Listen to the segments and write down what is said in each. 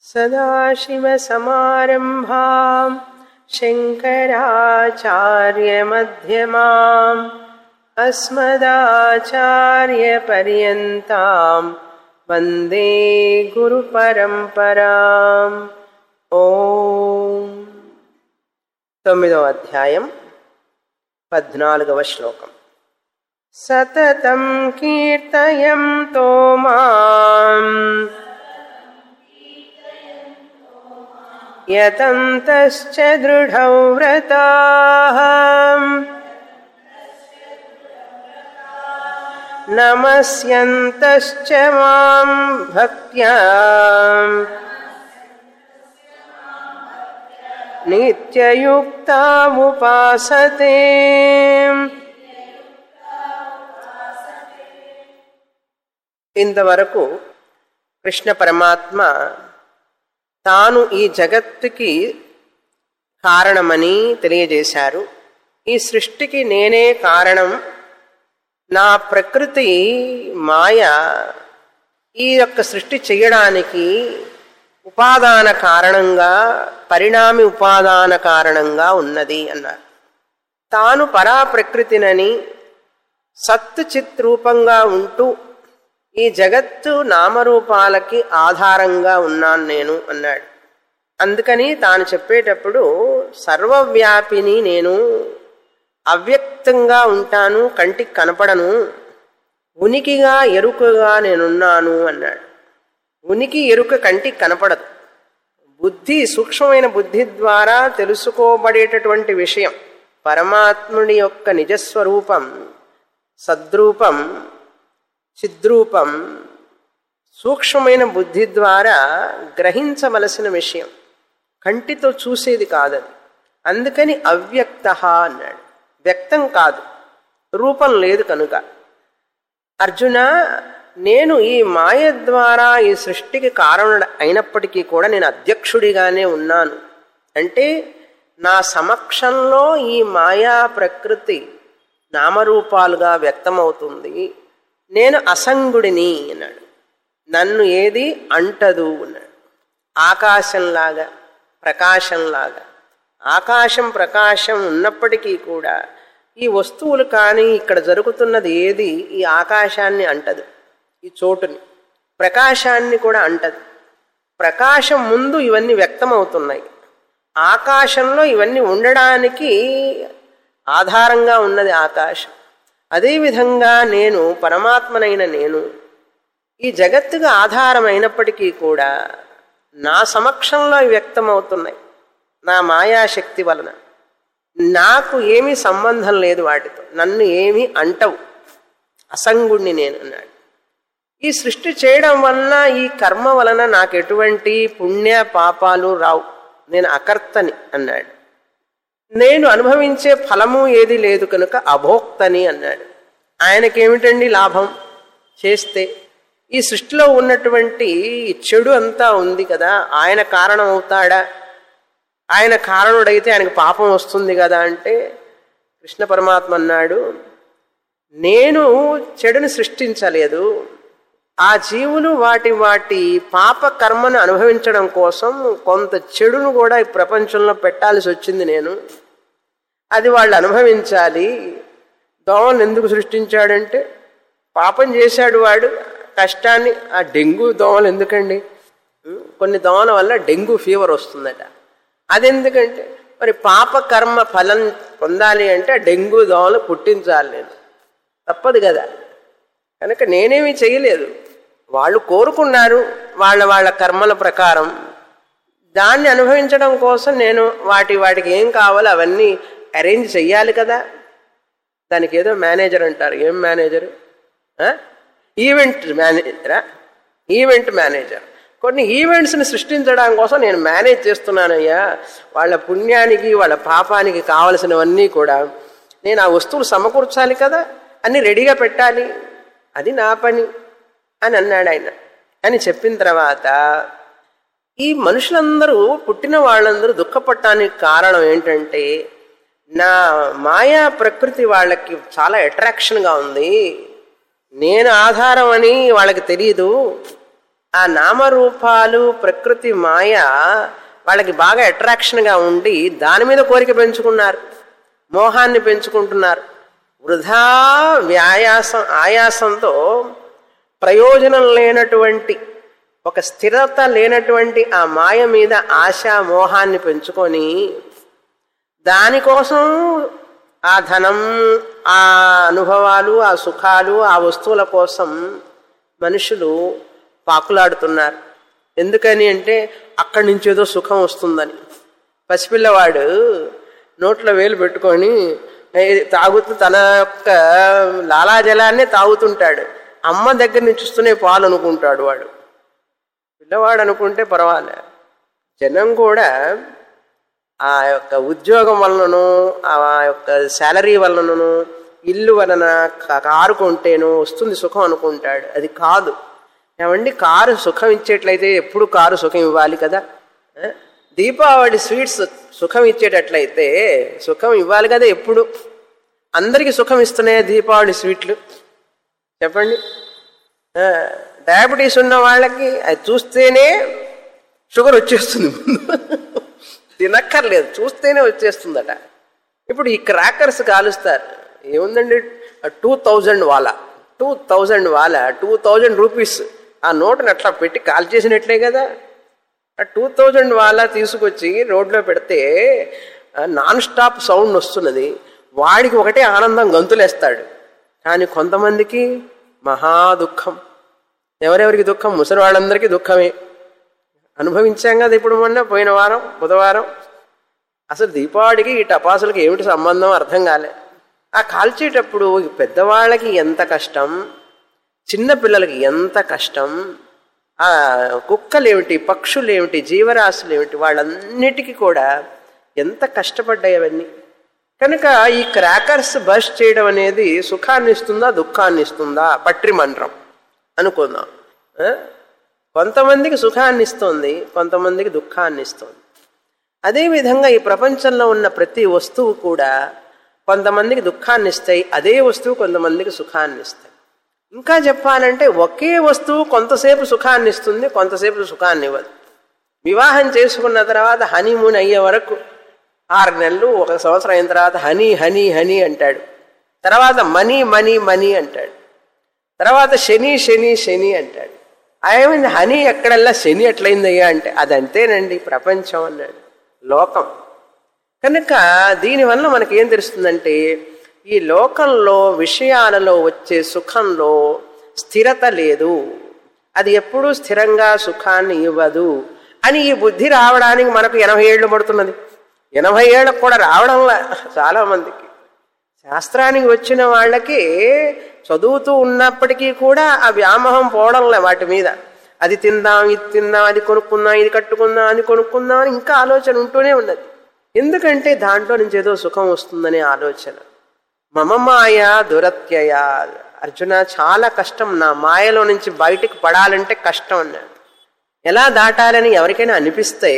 सदाशिवसमारम्भाम् शङ्कराचार्यमध्यमाम् अस्मदाचार्यपर्यन्ताम् वन्दे गुरुपरम्पराम् ఓ తొమ్మిదవ అధ్యాయం పద్నాలుగవ శ్లోకం సతతం కీర్తయం తో మాం యతంతశ్చ దృఢౌ వ్రతాః నమస్యంతశ్చ మాం భక్త్యా నిత్యయుక్తాముపాసతే ఇంతవరకు కృష్ణ పరమాత్మ తాను ఈ జగత్తుకి కారణమని తెలియజేశారు ఈ సృష్టికి నేనే కారణం నా ప్రకృతి మాయ ఈ యొక్క సృష్టి చేయడానికి ఉపాదాన కారణంగా పరిణామి ఉపాదాన కారణంగా ఉన్నది అన్నారు తాను పరా ప్రకృతినని సత్తు చిత్ రూపంగా ఉంటూ ఈ జగత్తు నామరూపాలకి ఆధారంగా ఉన్నాను నేను అన్నాడు అందుకని తాను చెప్పేటప్పుడు సర్వవ్యాపిని నేను అవ్యక్తంగా ఉంటాను కంటికి కనపడను ఉనికిగా ఎరుకగా నేనున్నాను అన్నాడు ఉనికి ఎరుక కంటికి కనపడదు బుద్ధి సూక్ష్మమైన బుద్ధి ద్వారా తెలుసుకోబడేటటువంటి విషయం పరమాత్ముడి యొక్క నిజస్వరూపం సద్రూపం చిద్రూపం సూక్ష్మమైన బుద్ధి ద్వారా గ్రహించవలసిన విషయం కంటితో చూసేది కాదది అందుకని అవ్యక్త అన్నాడు వ్యక్తం కాదు రూపం లేదు కనుక అర్జున నేను ఈ మాయ ద్వారా ఈ సృష్టికి కారణం అయినప్పటికీ కూడా నేను అధ్యక్షుడిగానే ఉన్నాను అంటే నా సమక్షంలో ఈ మాయా ప్రకృతి నామరూపాలుగా వ్యక్తమవుతుంది నేను అసంగుడిని అన్నాడు నన్ను ఏది అంటదు అన్నాడు ఆకాశంలాగా ప్రకాశంలాగా ఆకాశం ప్రకాశం ఉన్నప్పటికీ కూడా ఈ వస్తువులు కానీ ఇక్కడ జరుగుతున్నది ఏది ఈ ఆకాశాన్ని అంటదు ఈ చోటుని ప్రకాశాన్ని కూడా అంటదు ప్రకాశం ముందు ఇవన్నీ వ్యక్తమవుతున్నాయి ఆకాశంలో ఇవన్నీ ఉండడానికి ఆధారంగా ఉన్నది ఆకాశం అదేవిధంగా నేను పరమాత్మనైన నేను ఈ జగత్తుగా ఆధారమైనప్పటికీ కూడా నా సమక్షంలో వ్యక్తమవుతున్నాయి నా మాయాశక్తి వలన నాకు ఏమీ సంబంధం లేదు వాటితో నన్ను ఏమీ అంటవు అసంగుణ్ణి నేను అన్నాడు ఈ సృష్టి చేయడం వలన ఈ కర్మ వలన నాకు ఎటువంటి పుణ్య పాపాలు రావు నేను అకర్తని అన్నాడు నేను అనుభవించే ఫలము ఏది లేదు కనుక అభోక్తని అన్నాడు ఆయనకేమిటండి లాభం చేస్తే ఈ సృష్టిలో ఉన్నటువంటి చెడు అంతా ఉంది కదా ఆయన కారణం అవుతాడా ఆయన కారణుడైతే ఆయనకు పాపం వస్తుంది కదా అంటే కృష్ణ పరమాత్మ అన్నాడు నేను చెడుని సృష్టించలేదు ఆ జీవులు వాటి వాటి పాప కర్మను అనుభవించడం కోసం కొంత చెడును కూడా ఈ ప్రపంచంలో పెట్టాల్సి వచ్చింది నేను అది వాళ్ళు అనుభవించాలి దోమను ఎందుకు సృష్టించాడంటే పాపం చేశాడు వాడు కష్టాన్ని ఆ డెంగ్యూ దోమలు ఎందుకండి కొన్ని దోమల వల్ల డెంగ్యూ ఫీవర్ వస్తుందట అదెందుకంటే మరి పాప కర్మ ఫలం పొందాలి అంటే డెంగ్యూ దోమలు పుట్టించాలి నేను తప్పదు కదా కనుక నేనేమీ చేయలేదు వాళ్ళు కోరుకున్నారు వాళ్ళ వాళ్ళ కర్మల ప్రకారం దాన్ని అనుభవించడం కోసం నేను వాటి వాటికి ఏం కావాలో అవన్నీ అరేంజ్ చెయ్యాలి కదా దానికి ఏదో మేనేజర్ అంటారు ఏం మేనేజర్ ఈవెంట్ మేనేజరా ఈవెంట్ మేనేజర్ కొన్ని ఈవెంట్స్ని సృష్టించడం కోసం నేను మేనేజ్ చేస్తున్నానయ్యా వాళ్ళ పుణ్యానికి వాళ్ళ పాపానికి కావలసినవన్నీ కూడా నేను ఆ వస్తువులు సమకూర్చాలి కదా అన్ని రెడీగా పెట్టాలి అది నా పని అని అన్నాడు ఆయన అని చెప్పిన తర్వాత ఈ మనుషులందరూ పుట్టిన వాళ్ళందరూ దుఃఖపడటానికి కారణం ఏంటంటే నా మాయా ప్రకృతి వాళ్ళకి చాలా అట్రాక్షన్గా ఉంది నేను ఆధారం అని వాళ్ళకి తెలియదు ఆ నామరూపాలు ప్రకృతి మాయ వాళ్ళకి బాగా అట్రాక్షన్గా ఉండి దాని మీద కోరిక పెంచుకున్నారు మోహాన్ని పెంచుకుంటున్నారు వృధా వ్యాయాసం ఆయాసంతో ప్రయోజనం లేనటువంటి ఒక స్థిరత లేనటువంటి ఆ మాయ మీద ఆశ మోహాన్ని పెంచుకొని దానికోసం ఆ ధనం ఆ అనుభవాలు ఆ సుఖాలు ఆ వస్తువుల కోసం మనుషులు పాకులాడుతున్నారు ఎందుకని అంటే అక్కడి నుంచి ఏదో సుఖం వస్తుందని పసిపిల్లవాడు నోట్లో వేలు పెట్టుకొని తాగుతూ తన యొక్క లాలాజలాన్నే తాగుతుంటాడు అమ్మ దగ్గర నుంచి వస్తూనే పాలు అనుకుంటాడు వాడు పిల్లవాడు అనుకుంటే పర్వాలే జనం కూడా ఆ యొక్క ఉద్యోగం వలనను ఆ యొక్క శాలరీ వలనను ఇల్లు వలన కారు కొంటేనో వస్తుంది సుఖం అనుకుంటాడు అది కాదు ఏమండి కారు సుఖం ఇచ్చేట్లయితే ఎప్పుడు కారు సుఖం ఇవ్వాలి కదా దీపావళి స్వీట్స్ సుఖం ఇచ్చేటట్లయితే సుఖం ఇవ్వాలి కదా ఎప్పుడు అందరికీ సుఖం ఇస్తున్నాయి దీపావళి స్వీట్లు చెప్పండి డయాబెటీస్ ఉన్న వాళ్ళకి అది చూస్తేనే షుగర్ వచ్చేస్తుంది ముందు తినక్కర్లేదు చూస్తేనే వచ్చేస్తుందట ఇప్పుడు ఈ క్రాకర్స్ కాలుస్తారు ఏముందండి టూ థౌజండ్ వాలా టూ థౌజండ్ వాలా టూ థౌజండ్ రూపీస్ ఆ నోటుని అట్లా పెట్టి కాల్ చేసినట్లే కదా ఆ టూ థౌజండ్ వాలా తీసుకొచ్చి రోడ్లో పెడితే నాన్ స్టాప్ సౌండ్ వస్తున్నది వాడికి ఒకటే ఆనందం గంతులేస్తాడు కానీ కొంతమందికి మహా దుఃఖం ఎవరెవరికి దుఃఖం ముసలి వాళ్ళందరికీ దుఃఖమే అనుభవించాం కదా ఇప్పుడు మొన్న పోయిన వారం బుధవారం అసలు దీపావళికి ఈ టపాసులకి ఏమిటి సంబంధం అర్థం కాలే ఆ కాల్చేటప్పుడు పెద్దవాళ్ళకి ఎంత కష్టం చిన్న పిల్లలకి ఎంత కష్టం ఆ కుక్కలేమిటి పక్షులేమిటి జీవరాశులేమిటి వాళ్ళన్నిటికీ కూడా ఎంత కష్టపడ్డాయి అవన్నీ కనుక ఈ క్రాకర్స్ బస్ట్ చేయడం అనేది సుఖాన్ని ఇస్తుందా దుఃఖాన్ని ఇస్తుందా పట్రి మంత్రం అనుకుందాం కొంతమందికి సుఖాన్ని ఇస్తుంది కొంతమందికి దుఃఖాన్ని ఇస్తుంది అదేవిధంగా ఈ ప్రపంచంలో ఉన్న ప్రతి వస్తువు కూడా కొంతమందికి దుఃఖాన్ని ఇస్తాయి అదే వస్తువు కొంతమందికి సుఖాన్ని ఇస్తాయి ఇంకా చెప్పాలంటే ఒకే వస్తువు కొంతసేపు సుఖాన్ని ఇస్తుంది కొంతసేపు సుఖాన్ని ఇవ్వదు వివాహం చేసుకున్న తర్వాత హనీమూన్ అయ్యే వరకు ఆరు నెలలు ఒక సంవత్సరం అయిన తర్వాత హనీ హనీ హనీ అంటాడు తర్వాత మనీ మనీ మనీ అంటాడు తర్వాత శని శని శని అంటాడు ఏమైంది హనీ ఎక్కడల్లా శని ఎట్లయిందయ్యా అంటే అదంతేనండి ప్రపంచం అన్నాడు లోకం కనుక దీనివల్ల మనకి ఏం తెలుస్తుందంటే ఈ లోకంలో విషయాలలో వచ్చే సుఖంలో స్థిరత లేదు అది ఎప్పుడూ స్థిరంగా సుఖాన్ని ఇవ్వదు అని ఈ బుద్ధి రావడానికి మనకు ఎనభై ఏళ్ళు పడుతున్నది ఎనభై ఏళ్ళకు కూడా రావడంలా చాలా మందికి శాస్త్రానికి వచ్చిన వాళ్ళకి చదువుతూ ఉన్నప్పటికీ కూడా ఆ వ్యామోహం పోవడంలే వాటి మీద అది తిందాం ఇది తిందాం అది కొనుక్కుందాం ఇది కట్టుకుందాం అది కొనుక్కుందాం అని ఇంకా ఆలోచన ఉంటూనే ఉన్నది ఎందుకంటే దాంట్లో నుంచి ఏదో సుఖం వస్తుందనే ఆలోచన మమ మాయ దురత్యయ అర్జున చాలా కష్టం నా మాయలో నుంచి బయటికి పడాలంటే కష్టం అన్నాడు ఎలా దాటాలని ఎవరికైనా అనిపిస్తే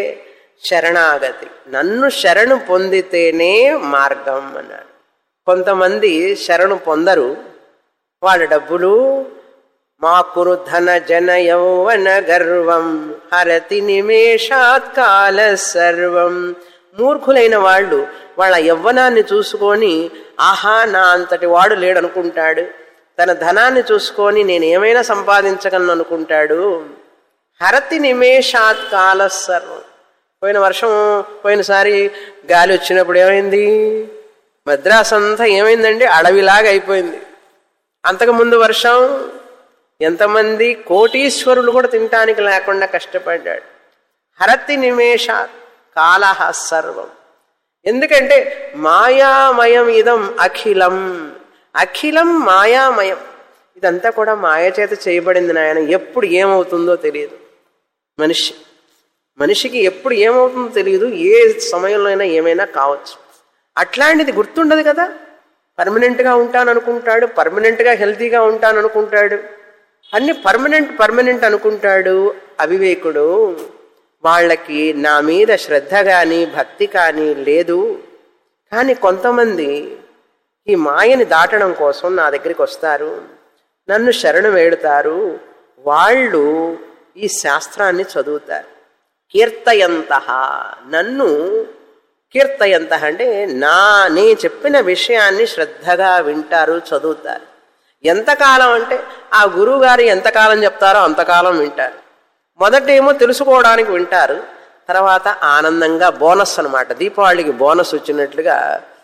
శరణాగతి నన్ను శరణు పొందితేనే మార్గం అన్నాడు కొంతమంది శరణు పొందరు వాళ్ళ డబ్బులు మా కురు ధన జన యౌవన గర్వం హరతి నిమేషాత్ కాల సర్వం మూర్ఖులైన వాళ్ళు వాళ్ళ యవ్వనాన్ని చూసుకొని ఆహా నా అంతటి వాడు లేడనుకుంటాడు తన ధనాన్ని చూసుకొని నేను ఏమైనా సంపాదించగలను అనుకుంటాడు హరతి నిమేషాత్ కాల సర్వం పోయిన వర్షం పోయినసారి గాలి వచ్చినప్పుడు ఏమైంది మద్రాస్ అంతా ఏమైందండి అడవిలాగా అయిపోయింది అంతకుముందు వర్షం ఎంతమంది కోటీశ్వరులు కూడా తినటానికి లేకుండా కష్టపడ్డాడు హరతి నిమేష కాలహ సర్వం ఎందుకంటే మాయామయం ఇదం అఖిలం అఖిలం మాయామయం ఇదంతా కూడా మాయ చేత చేయబడింది నాయన ఎప్పుడు ఏమవుతుందో తెలియదు మనిషి మనిషికి ఎప్పుడు ఏమవుతుందో తెలియదు ఏ సమయంలో అయినా ఏమైనా కావచ్చు అట్లాంటిది గుర్తుండదు కదా పర్మనెంట్గా ఉంటాననుకుంటాడు పర్మనెంట్గా హెల్తీగా ఉంటాననుకుంటాడు అన్ని పర్మనెంట్ పర్మనెంట్ అనుకుంటాడు అవివేకుడు వాళ్ళకి నా మీద శ్రద్ధ కానీ భక్తి కానీ లేదు కానీ కొంతమంది ఈ మాయని దాటడం కోసం నా దగ్గరికి వస్తారు నన్ను శరణు వేడుతారు వాళ్ళు ఈ శాస్త్రాన్ని చదువుతారు కీర్తయంత నన్ను కీర్తయంత అంటే నా నే చెప్పిన విషయాన్ని శ్రద్ధగా వింటారు చదువుతారు ఎంతకాలం అంటే ఆ గురువుగారు ఎంతకాలం చెప్తారో అంతకాలం వింటారు మొదటేమో తెలుసుకోవడానికి వింటారు తర్వాత ఆనందంగా బోనస్ అనమాట దీపావళికి బోనస్ వచ్చినట్లుగా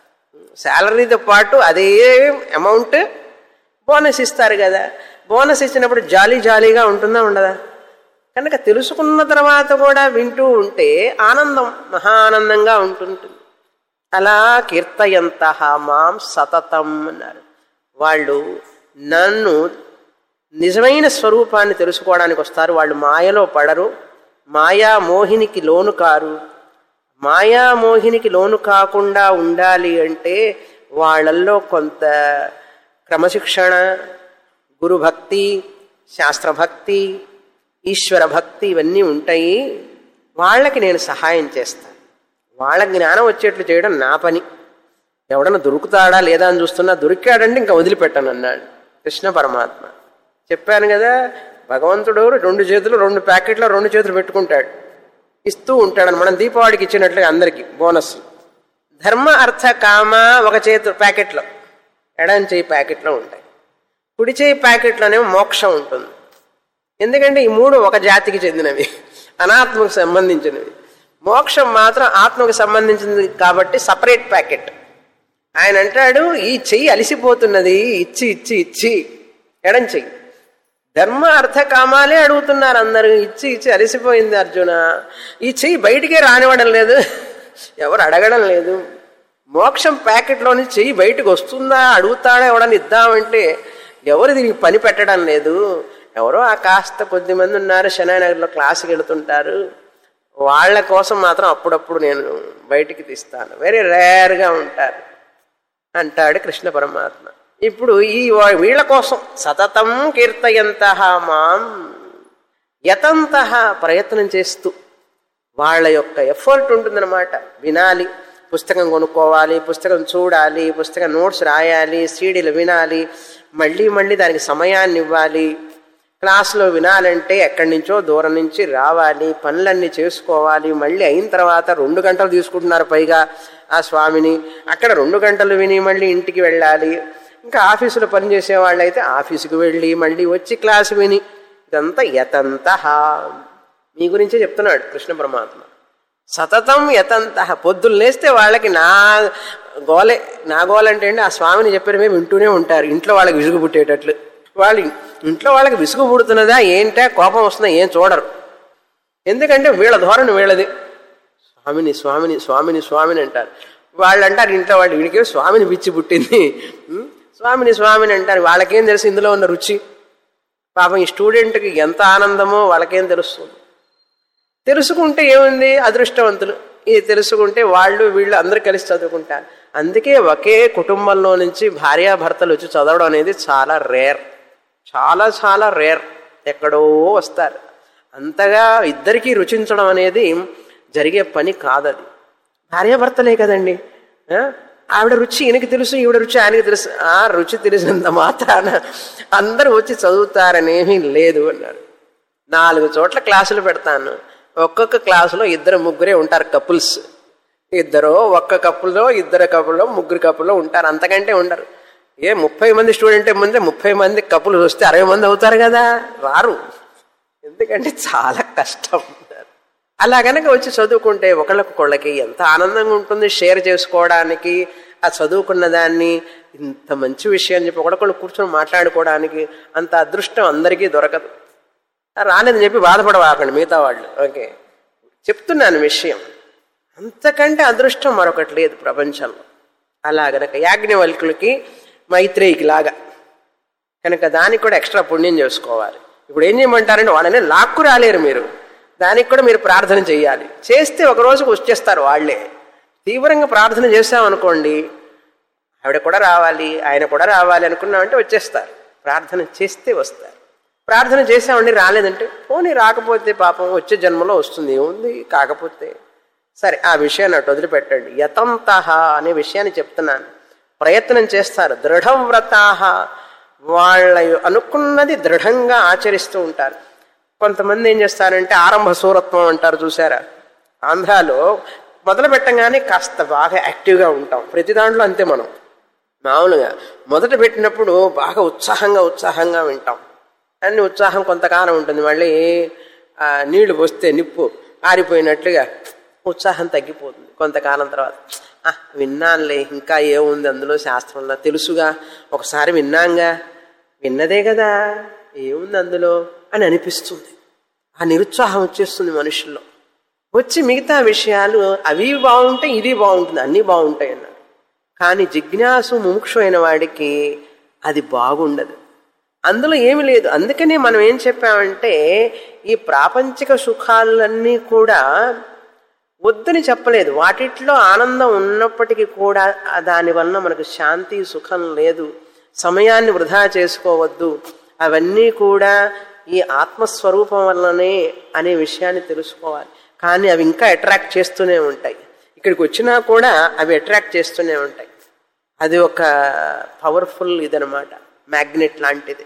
శాలరీతో పాటు అదే అమౌంట్ బోనస్ ఇస్తారు కదా బోనస్ ఇచ్చినప్పుడు జాలీ జాలీగా ఉంటుందా ఉండదా కనుక తెలుసుకున్న తర్వాత కూడా వింటూ ఉంటే ఆనందం మహా ఆనందంగా ఉంటుంటుంది అలా కీర్తయంత మాం సతతం అన్నారు వాళ్ళు నన్ను నిజమైన స్వరూపాన్ని తెలుసుకోవడానికి వస్తారు వాళ్ళు మాయలో పడరు మాయా మోహినికి లోను కారు మాయా మోహినికి లోను కాకుండా ఉండాలి అంటే వాళ్ళల్లో కొంత క్రమశిక్షణ గురుభక్తి శాస్త్రభక్తి ఈశ్వర భక్తి ఇవన్నీ ఉంటాయి వాళ్ళకి నేను సహాయం చేస్తాను వాళ్ళ జ్ఞానం వచ్చేట్లు చేయడం నా పని ఎవడన్నా దొరుకుతాడా లేదా అని చూస్తున్నా దొరికాడంటే ఇంకా వదిలిపెట్టాను అన్నాడు కృష్ణ పరమాత్మ చెప్పాను కదా భగవంతుడు రెండు చేతులు రెండు ప్యాకెట్లో రెండు చేతులు పెట్టుకుంటాడు ఇస్తూ ఉంటాడు మనం దీపావళికి ఇచ్చినట్లుగా అందరికీ బోనస్ ధర్మ అర్థ కామ ఒక చేతు ప్యాకెట్లో ఎడం చేయి ప్యాకెట్లో ఉంటాయి కుడి చేయి ప్యాకెట్లోనేమో మోక్షం ఉంటుంది ఎందుకంటే ఈ మూడు ఒక జాతికి చెందినవి అనాత్మకు సంబంధించినవి మోక్షం మాత్రం ఆత్మకు సంబంధించింది కాబట్టి సపరేట్ ప్యాకెట్ ఆయన అంటాడు ఈ చెయ్యి అలిసిపోతున్నది ఇచ్చి ఇచ్చి ఇచ్చి ఎడం చెయ్యి ధర్మ అర్థ కామాలే అడుగుతున్నారు అందరూ ఇచ్చి ఇచ్చి అలసిపోయింది అర్జున ఈ చెయ్యి బయటికే రానివ్వడం లేదు ఎవరు అడగడం లేదు మోక్షం ప్యాకెట్లోని చెయ్యి బయటకు వస్తుందా అడుగుతాడా ఎవడని ఇద్దామంటే ఎవరు దీనికి పని పెట్టడం లేదు ఎవరో ఆ కాస్త కొద్ది మంది ఉన్నారు శనానగర్లో క్లాసుకి వెళుతుంటారు వాళ్ళ కోసం మాత్రం అప్పుడప్పుడు నేను బయటికి తీస్తాను వెరీ రేర్గా ఉంటారు అంటాడు కృష్ణ పరమాత్మ ఇప్పుడు ఈ వా- వీళ్ళ కోసం సతతం కీర్తయంత మాం యతంత ప్రయత్నం చేస్తూ వాళ్ళ యొక్క ఎఫర్ట్ ఉంటుందన్నమాట వినాలి పుస్తకం కొనుక్కోవాలి పుస్తకం చూడాలి పుస్తకం నోట్స్ రాయాలి సీడీలు వినాలి మళ్ళీ మళ్ళీ దానికి సమయాన్ని ఇవ్వాలి క్లాసులో వినాలంటే ఎక్కడి నుంచో దూరం నుంచి రావాలి పనులన్నీ చేసుకోవాలి మళ్ళీ అయిన తర్వాత రెండు గంటలు తీసుకుంటున్నారు పైగా ఆ స్వామిని అక్కడ రెండు గంటలు విని మళ్ళీ ఇంటికి వెళ్ళాలి ఇంకా ఆఫీసులో పనిచేసే వాళ్ళైతే ఆఫీసుకు వెళ్ళి మళ్ళీ వచ్చి క్లాసు విని ఇదంతా యతంత మీ గురించే చెప్తున్నాడు కృష్ణ పరమాత్మ సతతం యతంత పొద్దున్న లేస్తే వాళ్ళకి నా గోలే నా గోలంటే అండి ఆ స్వామిని చెప్పారు మేము వింటూనే ఉంటారు ఇంట్లో వాళ్ళకి విసుగు పుట్టేటట్లు వాళ్ళు ఇంట్లో వాళ్ళకి విసుగు పుడుతున్నదా ఏంటా కోపం వస్తుందా ఏం చూడరు ఎందుకంటే వీళ్ళ ధోరణి వీళ్ళది స్వామిని స్వామిని స్వామిని స్వామిని అంటారు వాళ్ళు అంటారు ఇంట్లో వాళ్ళు వీడికి స్వామిని పిచ్చి పుట్టింది ఉం? స్వామిని స్వామిని అంటారు వాళ్ళకేం తెలుసు ఇందులో ఉన్న రుచి పాపం ఈ స్టూడెంట్కి ఎంత ఆనందమో వాళ్ళకేం తెలుస్తుంది తెలుసుకుంటే ఏముంది అదృష్టవంతులు ఇది తెలుసుకుంటే వాళ్ళు వీళ్ళు అందరు కలిసి చదువుకుంటారు అందుకే ఒకే కుటుంబంలో నుంచి భార్యాభర్తలు వచ్చి చదవడం అనేది చాలా రేర్ చాలా చాలా రేర్ ఎక్కడో వస్తారు అంతగా ఇద్దరికీ రుచించడం అనేది జరిగే పని కాదది భార్యాభర్తలే కదండి ఆ? ఆవిడ రుచి ఈయనకి తెలుసు ఈవిడ రుచి ఆయనకి తెలుసు ఆ రుచి తెలిసినంత మాత్రాన అందరూ వచ్చి చదువుతారనేమీ లేదు అన్నారు నాలుగు చోట్ల క్లాసులు పెడతాను ఒక్కొక్క క్లాసులో ఇద్దరు ముగ్గురే ఉంటారు కపుల్స్ ఇద్దరు ఒక్క కప్పుల్లో ఇద్దరు కప్పుల్లో ముగ్గురు కప్పుల్లో ఉంటారు అంతకంటే ఉండరు ఏ ముప్పై మంది స్టూడెంట్ ముందే ముప్పై మంది కప్పులు వస్తే అరవై మంది అవుతారు కదా రారు ఎందుకంటే చాలా కష్టం అలా గనక వచ్చి చదువుకుంటే ఒకళ్ళకొకళ్ళకి ఎంత ఆనందంగా ఉంటుంది షేర్ చేసుకోవడానికి ఆ చదువుకున్న దాన్ని ఇంత మంచి విషయం చెప్పి ఒకళ్ళొకళ్ళు కూర్చొని మాట్లాడుకోవడానికి అంత అదృష్టం అందరికీ దొరకదు రాలేదని చెప్పి బాధపడవాకండి మిగతా వాళ్ళు ఓకే చెప్తున్నాను విషయం అంతకంటే అదృష్టం మరొకటి లేదు ప్రపంచంలో అలా గనక యాజ్ఞవల్కులకి మైత్రేయికి లాగా కనుక దానికి కూడా ఎక్స్ట్రా పుణ్యం చేసుకోవాలి ఇప్పుడు ఏం చేయమంటారంటే వాళ్ళని లాక్కు రాలేరు మీరు దానికి కూడా మీరు ప్రార్థన చేయాలి చేస్తే ఒక రోజుకు వచ్చేస్తారు వాళ్ళే తీవ్రంగా ప్రార్థన చేసామనుకోండి ఆవిడ కూడా రావాలి ఆయన కూడా రావాలి అనుకున్నామంటే వచ్చేస్తారు ప్రార్థన చేస్తే వస్తారు ప్రార్థన చేసామండి రాలేదంటే పోనీ రాకపోతే పాపం వచ్చే జన్మలో వస్తుంది ఏముంది కాకపోతే సరే ఆ విషయాన్ని అటు వదిలిపెట్టండి యతంత అనే విషయాన్ని చెప్తున్నాను ప్రయత్నం చేస్తారు దృఢవ్రతాహ వాళ్ళ అనుకున్నది దృఢంగా ఆచరిస్తూ ఉంటారు కొంతమంది ఏం చేస్తారంటే ఆరంభ సూరత్వం అంటారు చూసారా ఆంధ్రాలో మొదలు పెట్టంగానే కాస్త బాగా యాక్టివ్గా ఉంటాం ప్రతి దాంట్లో అంతే మనం మామూలుగా మొదట పెట్టినప్పుడు బాగా ఉత్సాహంగా ఉత్సాహంగా వింటాం అన్ని ఉత్సాహం కొంతకాలం ఉంటుంది మళ్ళీ ఆ, నీళ్లు పోస్తే నిప్పు ఆరిపోయినట్లుగా ఉత్సాహం తగ్గిపోతుంది కొంతకాలం తర్వాత "ఆ, విన్నానులే ఇంకా ఏముంది అందులో శాస్త్రంలో తెలుసుగా ఒకసారి విన్నాంగా విన్నదే కదా ఏముంది అందులో అని అనిపిస్తుంది ఆ నిరుత్సాహం వచ్చేస్తుంది మనుషుల్లో వచ్చి మిగతా విషయాలు అవి బాగుంటాయి ఇది బాగుంటుంది అన్నీ బాగుంటాయి అన్నారు కానీ జిజ్ఞాసు ముముక్షు అయిన వాడికి అది బాగుండదు అందులో ఏమి లేదు అందుకనే మనం ఏం చెప్పామంటే ఈ ప్రాపంచిక సుఖాలన్నీ కూడా వద్దని చెప్పలేదు వాటిట్లో ఆనందం ఉన్నప్పటికీ కూడా ఆ దానివల్ల మనకు శాంతి సుఖం లేదు సమయాన్ని వృధా చేసుకోవద్దు అవన్నీ కూడా ఈ ఆత్మస్వరూపం వల్లనే అనే విషయాన్ని తెలుసుకోవాలి కానీ అవి ఇంకా అట్రాక్ట్ చేస్తూనే ఉంటాయి ఇక్కడికి వచ్చినా కూడా అవి అట్రాక్ట్ చేస్తూనే ఉంటాయి అది ఒక పవర్ఫుల్ ఇదనమాట మ్యాగ్నెట్ లాంటిది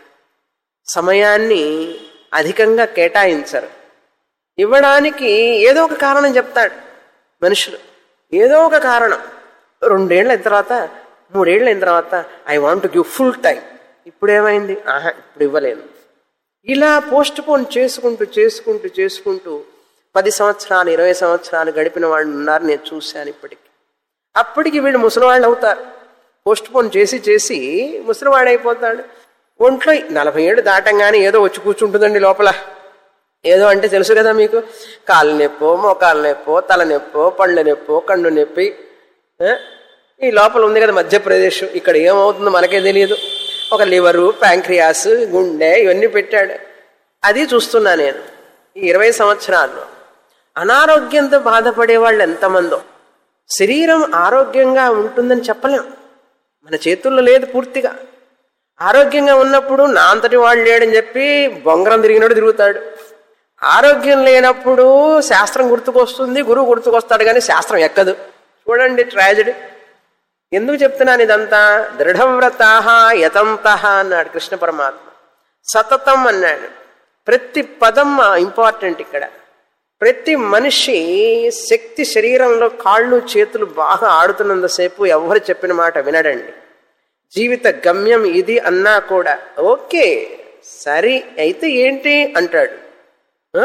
సమయాన్ని అధికంగా కేటాయించరు ఇవ్వడానికి ఏదో ఒక కారణం చెప్తాడు మనుషులు ఏదో ఒక కారణం రెండేళ్ళ తర్వాత మూడేళ్ళ అయిన తర్వాత I want give full time ఇప్పుడు ఏమైంది ఆహా ఇప్పుడు ఇవ్వలేను ఇలా పోస్ట్ పోన్ చేసుకుంటూ చేసుకుంటూ చేసుకుంటూ పది సంవత్సరాలు ఇరవై సంవత్సరాలు గడిపిన వాళ్ళు ఉన్నారు నేను చూశాను ఇప్పటికి అప్పటికి వీళ్ళు ముసలివాళ్ళు అవుతారు పోస్ట్ పోన్ చేసి చేసి ముసలివాడైపోతాడు ఒంట్లో నలభై ఏళ్ళు దాటంగానే ఏదో వచ్చి కూర్చుంటుందండి లోపల ఏదో అంటే తెలుసు కదా మీకు కాలు నొప్పో మోకాలు నొప్పో తల నొప్పో పళ్ళ నొప్పో కన్ను నొప్పి ఆ? ఈ లోపల ఉంది కదా మధ్యప్రదేశ్ ఇక్కడ ఏమవుతుందో మనకే తెలియదు ఒక లివరు ప్యాంక్రియాస్ గుండె ఇవన్నీ పెట్టాడు అది చూస్తున్నా నేను ఈ ఇరవై సంవత్సరాల్లో అనారోగ్యంతో బాధపడే వాళ్ళు ఎంతమందో శరీరం ఆరోగ్యంగా ఉంటుందని చెప్పలేం మన చేతుల్లో లేదు పూర్తిగా ఆరోగ్యంగా ఉన్నప్పుడు నా అంతటి వాడు లేడని చెప్పి బొంగరం తిరిగినట్టు తిరుగుతాడు ఆరోగ్యం లేనప్పుడు శాస్త్రం గుర్తుకొస్తుంది గురువు గుర్తుకొస్తాడు కానీ శాస్త్రం ఎక్కదు చూడండి ట్రాజడీ ఎందుకు చెప్తున్నాను ఇదంతా దృఢవ్రత యతంత అన్నాడు కృష్ణ పరమాత్మ సతతం అన్నాడు ప్రతి పదం ఇంపార్టెంట్ ఇక్కడ ప్రతి మనిషి శక్తి శరీరంలో కాళ్ళు చేతులు బాగా ఆడుతున్నంతసేపు ఎవరు చెప్పిన మాట వినడండి జీవిత గమ్యం ఇది అన్నా కూడా ఓకే సరి అయితే ఏంటి అంటాడు ఆ,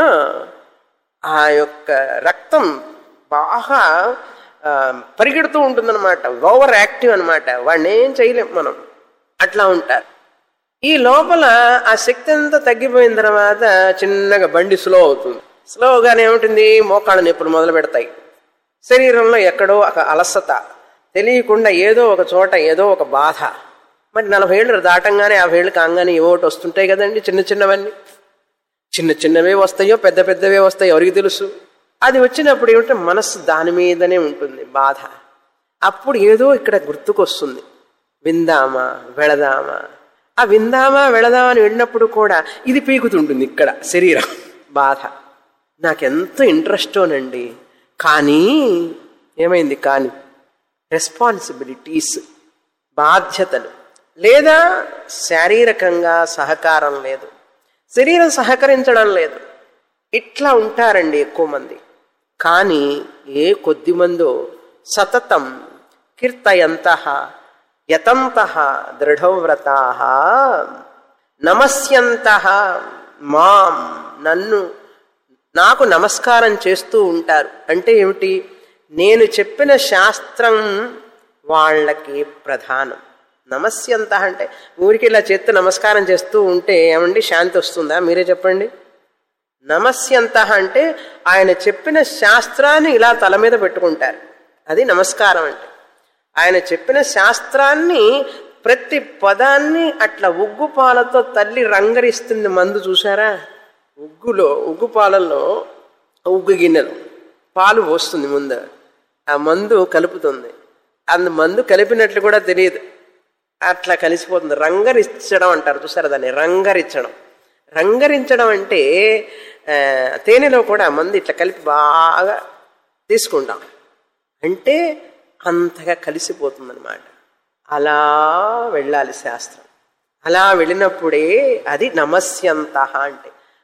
ఆ యొక్క రక్తం బాగా ఆ, పరిగెడుతూ ఉంటుందన్నమాట ఓవర్ యాక్టివ్ అనమాట వాడిని ఏం చేయలేం మనం అట్లా ఉంటారు ఈ లోపల ఆ శక్తి అంతా తగ్గిపోయిన తర్వాత చిన్నగా బండి స్లో అవుతుంది స్లోగానే ఏమిటింది మోకాళ్ళ నొప్పులు మొదలు పెడతాయి శరీరంలో ఎక్కడో ఒక అలసత తెలియకుండా ఏదో ఒక చోట ఏదో ఒక బాధ మరి నలభై ఏళ్ళు దాటంగానే యాభై ఏళ్ళు కాగానే ఏవోటి వస్తుంటాయి కదండి చిన్న చిన్నవన్నీ చిన్న చిన్నవే వస్తాయో పెద్ద పెద్దవే వస్తాయో ఎవరికి తెలుసు అది వచ్చినప్పుడు ఏమిటంటే మనస్సు దాని మీదనే ఉంటుంది బాధ అప్పుడు ఏదో ఇక్కడ గుర్తుకొస్తుంది విందామా వెళదామా ఆ విందామా వెళదామా అని వెళ్ళినప్పుడు కూడా ఇది పీకుతుంటుంది ఇక్కడ శరీరం బాధ నాకెంత ఇంట్రెస్టోనండి కానీ ఏమైంది కానీ రెస్పాన్సిబిలిటీస్ బాధ్యతలు లేదా శారీరకంగా సహకారం లేదు శరీరం సహకరించడం లేదు ఇట్లా ఉంటారండి ఎక్కువ మంది కానీ ఏ కొద్ది మందో సతతం కీర్తయంత యతంత దృఢవ్రతా నమస్యంత మాం నన్ను నాకు నమస్కారం చేస్తూ ఉంటారు అంటే ఏమిటి నేను చెప్పిన శాస్త్రం వాళ్ళకి ప్రధానం నమస్యంత అంటే ఊరికి ఇలా చేత్తో నమస్కారం చేస్తూ ఉంటే ఏమండి శాంతి వస్తుందా మీరే చెప్పండి నమస్యంత అంటే ఆయన చెప్పిన శాస్త్రాన్ని ఇలా తల మీద పెట్టుకుంటారు అది నమస్కారం అంటే ఆయన చెప్పిన శాస్త్రాన్ని ప్రతి పదాన్ని అట్లా ఉగ్గు పాలతో తల్లి రంగరిస్తుంది మందు చూసారా ఉగ్గులో ఉగ్గు పాలల్లో ఉగ్గు గిన్నెలు పాలు పోస్తుంది ముందు ఆ మందు కలుపుతుంది అందు మందు కలిపినట్లు కూడా తెలియదు అట్లా కలిసిపోతుంది రంగరించడం అంటారు చూసారా దాన్ని రంగరించడం రంగరించడం అంటే ఆ, తేనెలో కూడా మందు ఇట్లా కలిపి బాగా తీసుకుంటాం అంటే అంతగా కలిసిపోతుందన్నమాట అలా వెళ్ళాలి శాస్త్రం అలా వెళ్ళినప్పుడే అది నమస్యంత అంటే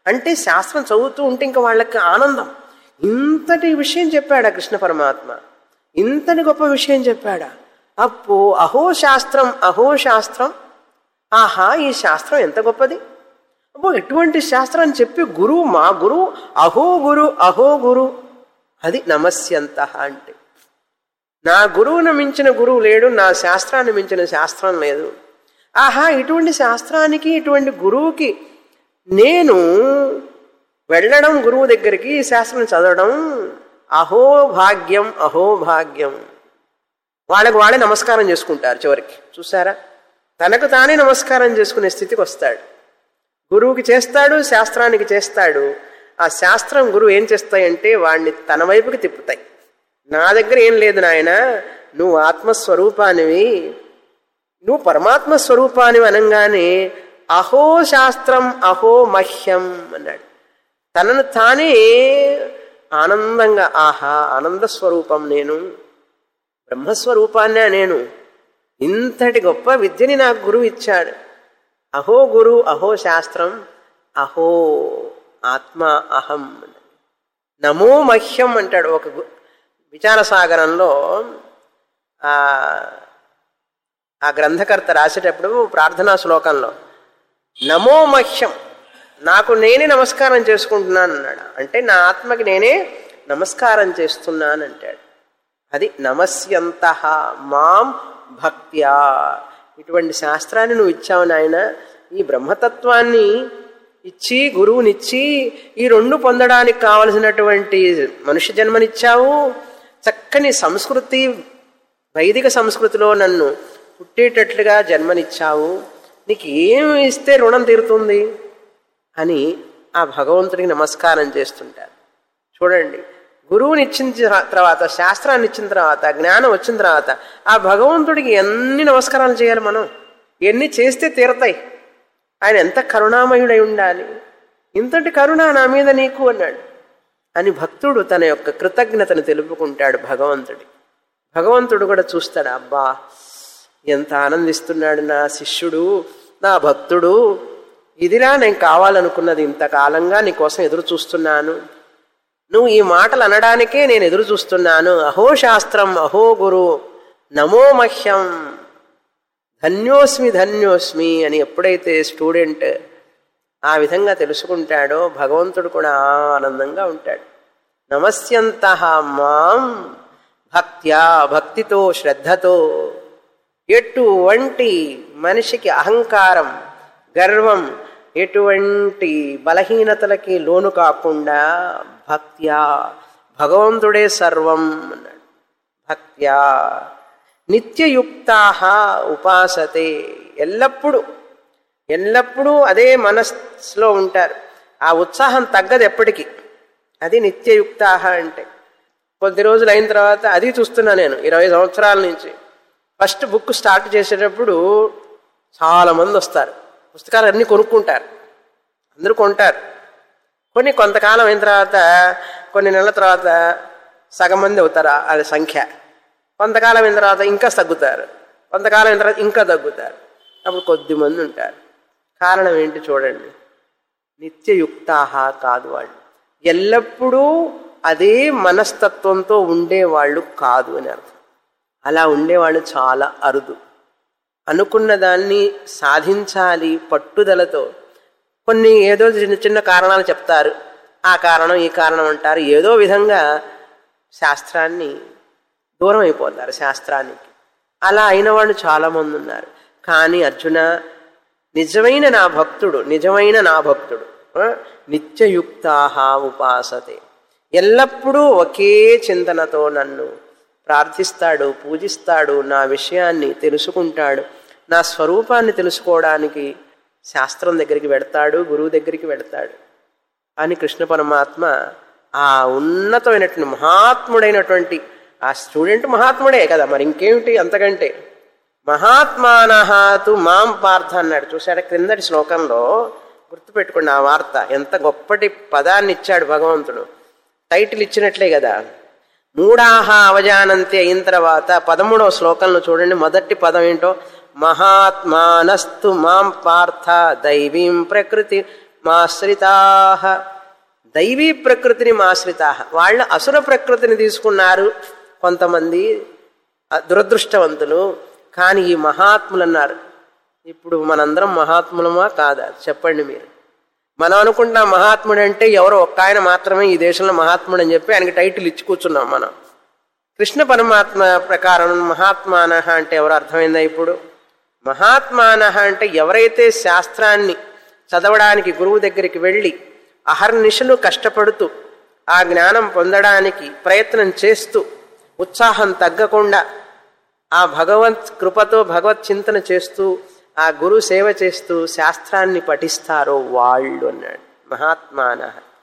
అంటే శాస్త్రం చదువుతూ ఉంటే ఇంకా వాళ్ళకి ఆనందం ఇంతటి విషయం చెప్పాడా కృష్ణ పరమాత్మ ఇంతటి గొప్ప విషయం చెప్పాడా అప్పు అహో శాస్త్రం అహో శాస్త్రం ఆహా ఈ శాస్త్రం ఎంత గొప్పది అబ్బో ఎటువంటి శాస్త్రం అని చెప్పి గురువు మా గురువు అహో గురు అహో గురు అది నమస్యంత అంటే నా గురువును మించిన గురువు లేడు నా శాస్త్రాన్ని మించిన శాస్త్రం లేదు ఆహా ఇటువంటి శాస్త్రానికి ఇటువంటి గురువుకి నేను వెళ్ళడం గురువు దగ్గరికి ఈ శాస్త్రం చదవడం అహో భాగ్యం అహో భాగ్యం వాళ్ళకు వాళ్ళే నమస్కారం చేసుకుంటారు చివరికి చూసారా తనకు తానే నమస్కారం చేసుకునే స్థితికి వస్తాడు గురువుకి చేస్తాడు శాస్త్రానికి చేస్తాడు ఆ శాస్త్రం గురువు ఏం చేస్తాయంటే వాడిని తన వైపుకి తిప్పుతాయి నా దగ్గర ఏం లేదు నాయన నువ్వు ఆత్మస్వరూపానివి నువ్వు పరమాత్మ స్వరూపానివి అనగానే అహో శాస్త్రం అహో మహ్యం అన్నాడు తనను తానే ఆనందంగా ఆహా ఆనంద స్వరూపం నేను బ్రహ్మస్వరూపాన్నే నేను ఇంతటి గొప్ప విద్యని నాకు గురువు ఇచ్చాడు అహో గురు అహో శాస్త్రం అహో ఆత్మ అహం నమో మహ్యం అంటాడు ఒక గు- విచారసాగరంలో ఆ ఆ గ్రంథకర్త రాసేటప్పుడు ప్రార్థనా శ్లోకంలో నమో మహ్యం నాకు నేనే నమస్కారం చేసుకుంటున్నాను అన్నాడు అంటే నా ఆత్మకి నేనే నమస్కారం చేస్తున్నాను అంటాడు అది నమస్యంత మాం భక్త్యా ఇటువంటి శాస్త్రాన్ని నువ్వు ఇచ్చావు నాయన ఈ బ్రహ్మతత్వాన్ని ఇచ్చి గురువునిచ్చి ఈ రెండు పొందడానికి కావలసినటువంటి మనుష్య జన్మనిచ్చావు చక్కని సంస్కృతి వైదిక సంస్కృతిలో నన్ను పుట్టేటట్లుగా జన్మనిచ్చావు నీకు ఏమి ఇస్తే రుణం తీరుతుంది అని ఆ భగవంతుడికి నమస్కారం చేస్తుంటారు చూడండి గురువుని ఇచ్చిన తర్వా- తర్వాత శాస్త్రాన్ని ఇచ్చిన తర్వాత జ్ఞానం వచ్చిన తర్వాత ఆ భగవంతుడికి ఎన్ని నమస్కారాలు చేయాలి మనం ఎన్ని చేస్తే తీరతాయి ఆయన ఎంత కరుణామయుడై ఉండాలి ఇంతటి కరుణ నా మీద నీకు అన్నాడు అని భక్తుడు తన యొక్క కృతజ్ఞతను తెలుపుకుంటాడు భగవంతుడి భగవంతుడు కూడా చూస్తాడు అబ్బా ఎంత ఆనందిస్తున్నాడు నా శిష్యుడు నా భక్తుడు ఇదిలా నేను కావాలనుకున్నది ఇంతకాలంగా నీకోసం ఎదురు చూస్తున్నాను నువ్వు ఈ మాటలు అనడానికే నేను ఎదురు చూస్తున్నాను అహో శాస్త్రం అహో గురు నమో మహ్యం ధన్యోస్మి ధన్యోస్మి అని ఎప్పుడైతే స్టూడెంట్ ఆ విధంగా తెలుసుకుంటాడో భగవంతుడు కూడా ఆనందంగా ఉంటాడు నమస్యంత మాం భక్త్యా భక్తితో శ్రద్ధతో ఎటువంటి మనిషికి అహంకారం గర్వం ఎటువంటి బలహీనతలకి లోను కాకుండా భక్త్యా భగవంతుడే సర్వం అన్నాడు భక్త్యా నిత్యయుక్తా ఉపాసతే ఎల్లప్పుడూ ఎల్లప్పుడూ అదే మనస్సులో ఉంటారు ఆ ఉత్సాహం తగ్గదు ఎప్పటికీ అది నిత్యయుక్తా అంటే కొద్ది రోజులు అయిన తర్వాత అది చూస్తున్నా నేను ఇరవై సంవత్సరాల నుంచి ఫస్ట్ బుక్ స్టార్ట్ చేసేటప్పుడు చాలా మంది వస్తారు పుస్తకాలు అన్నీ కొనుక్కుంటారు అందరూ కొంటారు కొన్ని కొంతకాలం అయిన తర్వాత కొన్ని నెలల తర్వాత సగం మంది అవుతారు అది సంఖ్య కొంతకాలం అయిన తర్వాత ఇంకా తగ్గుతారు కొంతకాలం అయిన తర్వాత ఇంకా తగ్గుతారు అప్పుడు కొద్ది మంది ఉంటారు కారణం ఏంటి చూడండి నిత్యయుక్తాహ కాదు వాళ్ళు ఎల్లప్పుడూ అదే మనస్తత్వంతో ఉండేవాళ్ళు కాదు అని అర్థం అలా ఉండేవాళ్ళు చాలా అరుదు అనుకున్న దాన్ని సాధించాలి పట్టుదలతో కొన్ని ఏదో చిన్న చిన్న కారణాలు చెప్తారు ఆ కారణం ఈ కారణం అంటారు ఏదో విధంగా శాస్త్రాన్ని దూరం అయిపోతారు శాస్త్రానికి అలా అయిన వాళ్ళు చాలామంది ఉన్నారు కానీ అర్జున నిజమైన నా భక్తుడు నిజమైన నా భక్తుడు ఆ, నిత్యయుక్తాహ ఉపాసతే ఎల్లప్పుడూ ఒకే చింతనతో నన్ను ప్రార్థిస్తాడు పూజిస్తాడు నా విషయాన్ని తెలుసుకుంటాడు నా స్వరూపాన్ని తెలుసుకోవడానికి శాస్త్రం దగ్గరికి వెడతాడు గురువు దగ్గరికి వెడతాడు అని కృష్ణ పరమాత్మ ఆ ఉన్నతమైనటువంటి మహాత్ముడైనటువంటి ఆ స్టూడెంట్ మహాత్ముడే కదా మరి ఇంకేమిటి అంతకంటే మహాత్మానహాతు మాం పార్థ అన్నాడు చూశాడు క్రిందటి శ్లోకంలో గుర్తుపెట్టుకోండి ఆ వార్త ఎంత గొప్పటి పదాన్ని ఇచ్చాడు భగవంతుడు టైటిల్ ఇచ్చినట్లే కదా మూడాహ అవజానంతి అయిన తర్వాత పదమూడవ శ్లోకంలో చూడండి మొదటి పదం ఏంటో మహాత్మానస్తు మాం పార్థ దైవీం ప్రకృతి మాశ్రితా దైవీ ప్రకృతిని మాశ్రితా వాళ్ళ అసుర ప్రకృతిని తీసుకున్నారు కొంతమంది ఆ దురదృష్టవంతులు కానీ ఈ మహాత్ములు అన్నారు ఇప్పుడు మనందరం మహాత్ములమా కాదా చెప్పండి మీరు మనం అనుకుంటున్నాం మహాత్ముడు అంటే ఎవరో ఒక్క ఆయన మాత్రమే ఈ దేశంలో మహాత్ముడు అని చెప్పి ఆయనకి టైటిల్ ఇచ్చి కూర్చున్నాం మనం కృష్ణ పరమాత్మ ప్రకారం మహాత్మాన అంటే ఎవరు అర్థమైందా ఇప్పుడు మహాత్మాన అంటే ఎవరైతే శాస్త్రాన్ని చదవడానికి గురువు దగ్గరికి వెళ్ళి అహర్నిశలు కష్టపడుతూ ఆ జ్ఞానం పొందడానికి ప్రయత్నం చేస్తూ ఉత్సాహం తగ్గకుండా ఆ భగవత్ కృపతో భగవత్ చింతన చేస్తూ ఆ గురు సేవ చేస్తూ శాస్త్రాన్ని పఠిస్తారో వాళ్ళు అన్నాడు మహాత్మాన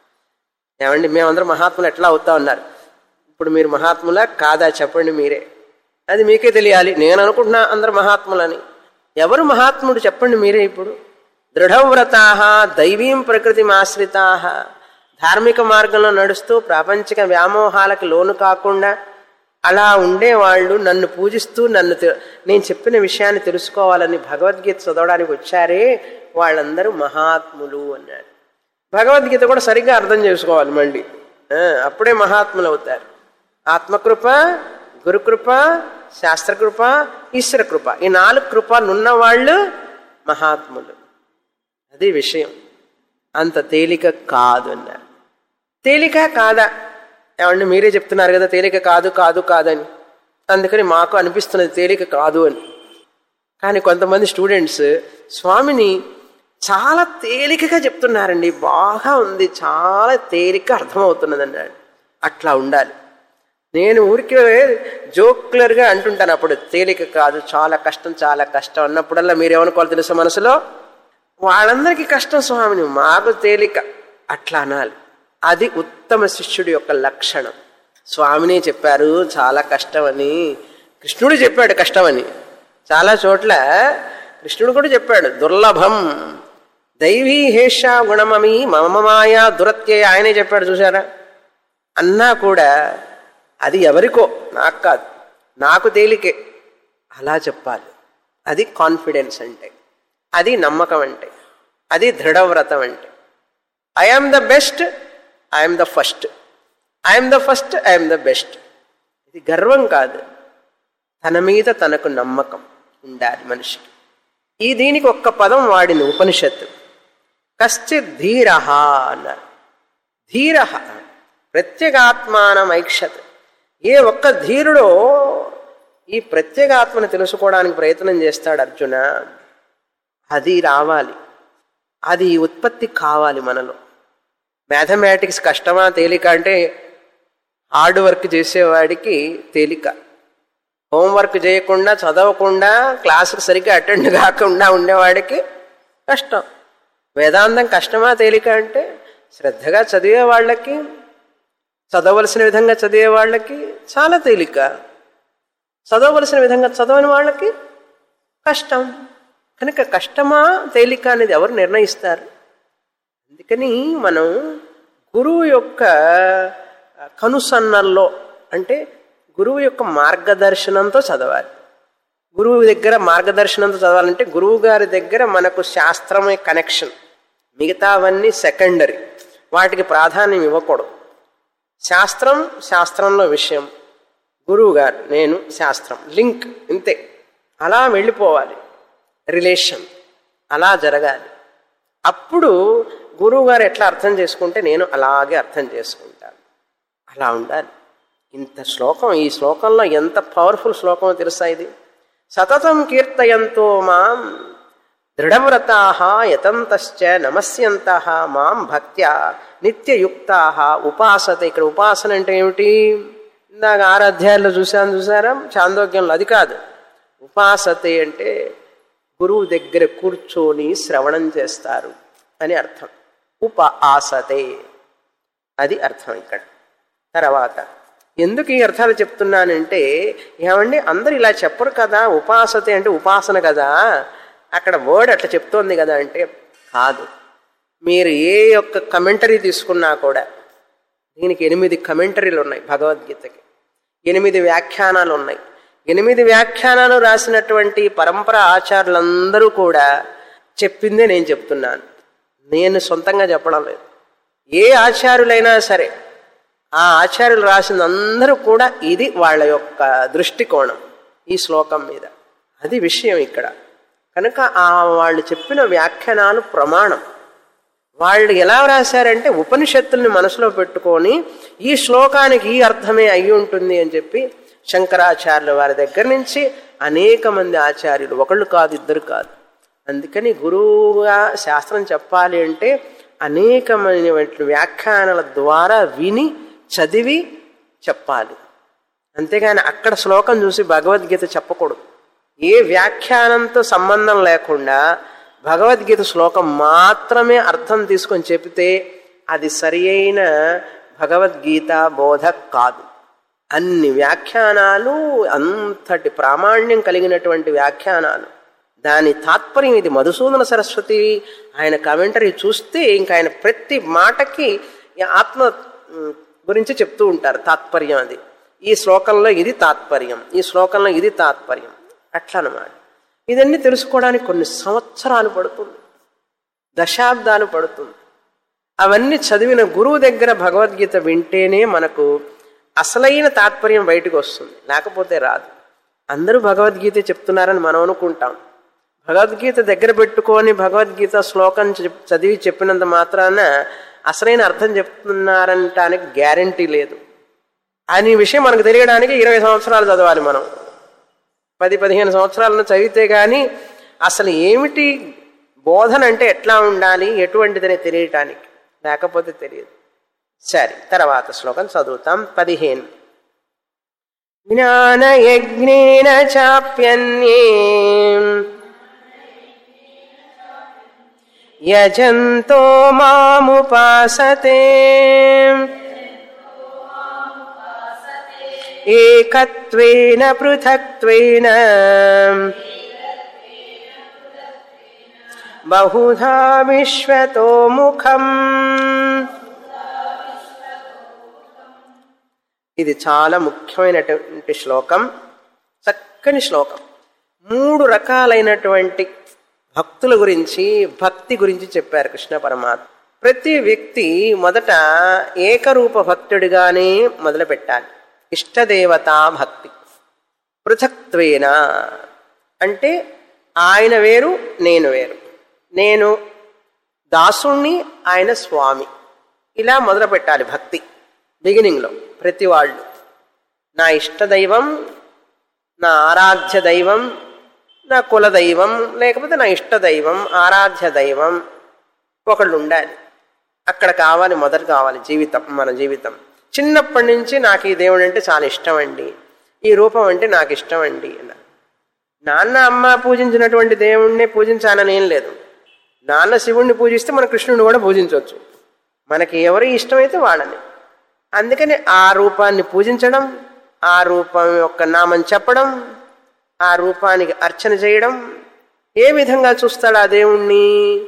ఏమండి మేమందరం మహాత్ములు ఎట్లా అవుతా ఉన్నారు ఇప్పుడు మీరు మహాత్ములా కాదా చెప్పండి మీరే అది మీకే తెలియాలి నేను అనుకుంటున్నా అందరు మహాత్ములని ఎవరు మహాత్ముడు చెప్పండి మీరే ఇప్పుడు దృఢవ్రతా దైవీం ప్రకృతిమాశ్రితా ధార్మిక మార్గంలో నడుస్తూ ప్రాపంచిక వ్యామోహాలకు లోను కాకుండా అలా ఉండేవాళ్ళు నన్ను పూజిస్తూ నన్ను తె- నేను చెప్పిన విషయాన్ని తెలుసుకోవాలని భగవద్గీత చదవడానికి వచ్చారే వాళ్ళందరూ మహాత్ములు అన్నాడు భగవద్గీత కూడా సరిగ్గా అర్థం చేసుకోవాలి మళ్ళీ ఆ, అప్పుడే మహాత్ములు అవుతారు ఆత్మకృప గురుకృప శాస్త్రకృప ఈశ్వర కృప ఈ నాలుగు కృపలున్న వాళ్ళు మహాత్ములు అది విషయం అంత తేలిక కాదు అన్నారు తేలిక కాదా ఏమండి మీరే చెప్తున్నారు కదా తేలిక కాదు కాదు కాదని అందుకని మాకు అనిపిస్తున్నది తేలిక కాదు అని కానీ కొంతమంది స్టూడెంట్స్ స్వామిని చాలా తేలికగా చెప్తున్నారండి బాగా ఉంది చాలా తేలిక అర్థమవుతున్నది అన్నాడు అట్లా ఉండాలి నేను ఊరికే జోక్యులర్గా అంటుంటాను అప్పుడు తేలిక కాదు చాలా కష్టం చాలా కష్టం అన్నప్పుడల్లా మీరేమనుకోవాలి తెలుసా మనసులో వాళ్ళందరికీ కష్టం స్వామిని మాకు తేలిక అట్లా అనాలి అది ఉత్తమ శిష్యుడి యొక్క లక్షణం స్వామిని చెప్పారు చాలా కష్టమని కృష్ణుడు చెప్పాడు కష్టమని చాలా చోట్ల కృష్ణుడు కూడా చెప్పాడు దుర్లభం దైవీ హేష గుణమమి మమమాయ దురత్యయ ఆయనే చెప్పాడు చూసారా అన్నా కూడా అది ఎవరికో నాకు కాదు నాకు తేలికే అలా చెప్పాలి అది కాన్ఫిడెన్స్ అంటే అది నమ్మకం అంటే అది దృఢవ్రతం అంటే I'm the best I'm the first I'm the first I'm the best ఇది గర్వం కాదు తన మీద తనకు నమ్మకం ఉండాలి మనిషికి ఈ దీనికి ఒక్క పదం వాడిన ఉపనిషత్తు కశ్చిత్ ధీర అన్నారు ధీర ప్రత్యేగాత్మానం ఐక్షత్ ఏ ఒక్క ధీరుడో ఈ ప్రత్యేగాత్మను తెలుసుకోవడానికి ప్రయత్నం చేస్తాడు అర్జున అది రావాలి అది ఉత్పత్తి కావాలి మనలో మ్యాథమెటిక్స్ కష్టమా తేలిక అంటే హార్డ్ వర్క్ చేసేవాడికి తేలిక హోంవర్క్ చేయకుండా చదవకుండా క్లాసుకు సరిగ్గా అటెండ్ కాకుండా ఉండేవాడికి కష్టం వేదాంతం కష్టమా తేలిక అంటే శ్రద్ధగా చదివే వాళ్ళకి చదవలసిన విధంగా చదివే వాళ్ళకి చాలా తేలిక చదవవలసిన విధంగా చదవని వాళ్ళకి కష్టం కనుక కష్టమా తేలిక అనేది ఎవరు నిర్ణయిస్తారు అందుకని మనం గురువు యొక్క కనుసన్నల్లో అంటే గురువు యొక్క మార్గదర్శనంతో చదవాలి గురువు దగ్గర మార్గదర్శనంతో చదవాలంటే గురువు గారి దగ్గర మనకు శాస్త్రమే కనెక్షన్ మిగతావన్నీ సెకండరీ వాటికి ప్రాధాన్యం ఇవ్వకూడదు శాస్త్రం శాస్త్రంలో విషయం గురువు గారు నేను శాస్త్రం లింక్ ఇంతే అలా వెళ్ళిపోవాలి రిలేషన్ అలా జరగాలి అప్పుడు గురువు గారు ఎట్లా అర్థం చేసుకుంటే నేను అలాగే అర్థం చేసుకుంటాను అలా ఉండాలి ఇంత శ్లోకం ఈ శ్లోకంలో ఎంత పవర్ఫుల్ శ్లోకమో తెలుసా ఇది సతతం కీర్తయంతో మాం దృఢవ్రతా యతంతశ్చ నమస్యంత మాం భక్త్యా నిత్యయుక్తా ఉపాసత ఇక్కడ ఉపాసన అంటే ఏమిటి ఇందాక ఆరు అధ్యాయాల్లో చూసాను చూసారా చాందోగ్యంలో అది కాదు ఉపాసతే అంటే గురువు దగ్గర కూర్చొని శ్రవణం చేస్తారు అని అర్థం ఉప ఆసతే అది అర్థం ఇక్కడ తర్వాత ఎందుకు ఈ అర్థాలు చెప్తున్నానంటే ఏమండి అందరు ఇలా చెప్పరు కదా ఉపాసతే అంటే ఉపాసన కదా అక్కడ వర్డ్ అట్లా చెప్తోంది కదా అంటే కాదు మీరు ఏ యొక్క కమెంటరీ తీసుకున్నా కూడా దీనికి ఎనిమిది కమెంటరీలు ఉన్నాయి భగవద్గీతకి ఎనిమిది వ్యాఖ్యానాలు ఉన్నాయి ఎనిమిది వ్యాఖ్యానాలు రాసినటువంటి పరంపర ఆచార్యులందరూ కూడా చెప్పిందే నేను చెప్తున్నాను నేను సొంతంగా చెప్పడం లేదు ఏ ఆచార్యులైనా సరే ఆ ఆచార్యులు రాసిన అందరూ కూడా ఇది వాళ్ళ యొక్క దృష్టికోణం ఈ శ్లోకం మీద అది విషయం ఇక్కడ కనుక ఆ వాళ్ళు చెప్పిన వ్యాఖ్యానాలు ప్రమాణం వాళ్ళు ఎలా రాశారంటే ఉపనిషత్తుల్ని మనసులో పెట్టుకొని ఈ శ్లోకానికి ఈ అర్థమే అయి ఉంటుంది అని చెప్పి శంకరాచార్యుల వారి దగ్గర నుంచి అనేక మంది ఆచార్యులు ఒకళ్ళు కాదు ఇద్దరు కాదు అందుకని గురువుగా శాస్త్రం చెప్పాలి అంటే అనేకమైన వ్యాఖ్యానాల ద్వారా విని చదివి చెప్పాలి అంతేగాని అక్కడ శ్లోకం చూసి భగవద్గీత చెప్పకూడదు ఏ వ్యాఖ్యానంతో సంబంధం లేకుండా భగవద్గీత శ్లోకం మాత్రమే అర్థం తీసుకొని చెబితే అది సరి అయిన భగవద్గీత బోధ కాదు అన్ని వ్యాఖ్యానాలు అంతటి ప్రామాణ్యం కలిగినటువంటి వ్యాఖ్యానాలు దాని తాత్పర్యం ఇది మధుసూదన సరస్వతి ఆయన కమెంటరీ చూస్తే ఇంకా ఆయన ప్రతి మాటకి ఈ ఆత్మ ఉమ్, గురించి చెప్తూ ఉంటారు తాత్పర్యం అది ఈ శ్లోకంలో ఇది తాత్పర్యం ఈ శ్లోకంలో ఇది తాత్పర్యం అట్లా అన్నమాట ఇదన్నీ తెలుసుకోవడానికి కొన్ని సంవత్సరాలు పడుతుంది దశాబ్దాలు పడుతుంది అవన్నీ చదివిన గురువు దగ్గర భగవద్గీత వింటేనే మనకు అసలైన తాత్పర్యం బయటకు వస్తుంది లేకపోతే రాదు అందరూ భగవద్గీత చెప్తున్నారని మనం అనుకుంటాం భగవద్గీత దగ్గర పెట్టుకొని భగవద్గీత శ్లోకం చెప్- చదివి చెప్పినంత మాత్రాన అసలైన అర్థం చెప్తున్నారంటానికి గ్యారంటీ లేదు అని విషయం మనకు తెలియడానికి ఇరవై సంవత్సరాలు చదవాలి మనం పది పదిహేను సంవత్సరాలను చదివితే కానీ అసలు ఏమిటి బోధన అంటే ఎట్లా ఉండాలి ఎటువంటిదని తెలియటానికి లేకపోతే తెలియదు సరే తర్వాత శ్లోకం చదువుతాం పదిహేను జ్ఞానయజ్ఞేన చాప్యన్యే యజంతో మాముపాసతే ఏకత్వేన పృథక్త్వేన బహుధా విశ్వతో ముఖం ఇది చాలా ముఖ్యమైనటువంటి శ్లోకం చక్కని శ్లోకం మూడు రకాలైనటువంటి భక్తుల గురించి భక్తి గురించి చెప్పారు కృష్ణ పరమాత్మ ప్రతి వ్యక్తి మొదట ఏకరూప భక్తుడిగానే మొదలు పెట్టాలి ఇష్టదేవతా భక్తి పృథక్త్వేన అంటే ఆయన వేరు నేను వేరు నేను దాసుణ్ణి ఆయన స్వామి ఇలా మొదలు పెట్టాలి భక్తి బిగినింగ్లో ప్రతి వాళ్ళు నా ఇష్ట దైవం నా ఆరాధ్య దైవం నా కుల దైవం లేకపోతే నా ఇష్ట దైవం ఆరాధ్య దైవం ఒకళ్ళు ఉండాలి అక్కడ కావాలి మొదలు కావాలి జీవితం మన జీవితం చిన్నప్పటి నుంచి నాకు ఈ దేవుడు అంటే చాలా ఇష్టం అండి ఈ రూపం అంటే నాకు ఇష్టం అండి అన్నారు నాన్న అమ్మ పూజించినటువంటి దేవుణ్ణి పూజించాలని ఏం లేదు నాన్న శివుణ్ణి పూజిస్తే మన కృష్ణుడిని కూడా పూజించవచ్చు మనకి ఎవరు ఇష్టమైతే వాళ్ళని అందుకని ఆ రూపాన్ని పూజించడం ఆ రూపం యొక్క నామం చెప్పడం ఆ రూపానికి అర్చన చేయడం ఏ విధంగా చూస్తాడు ఆ దేవుణ్ణి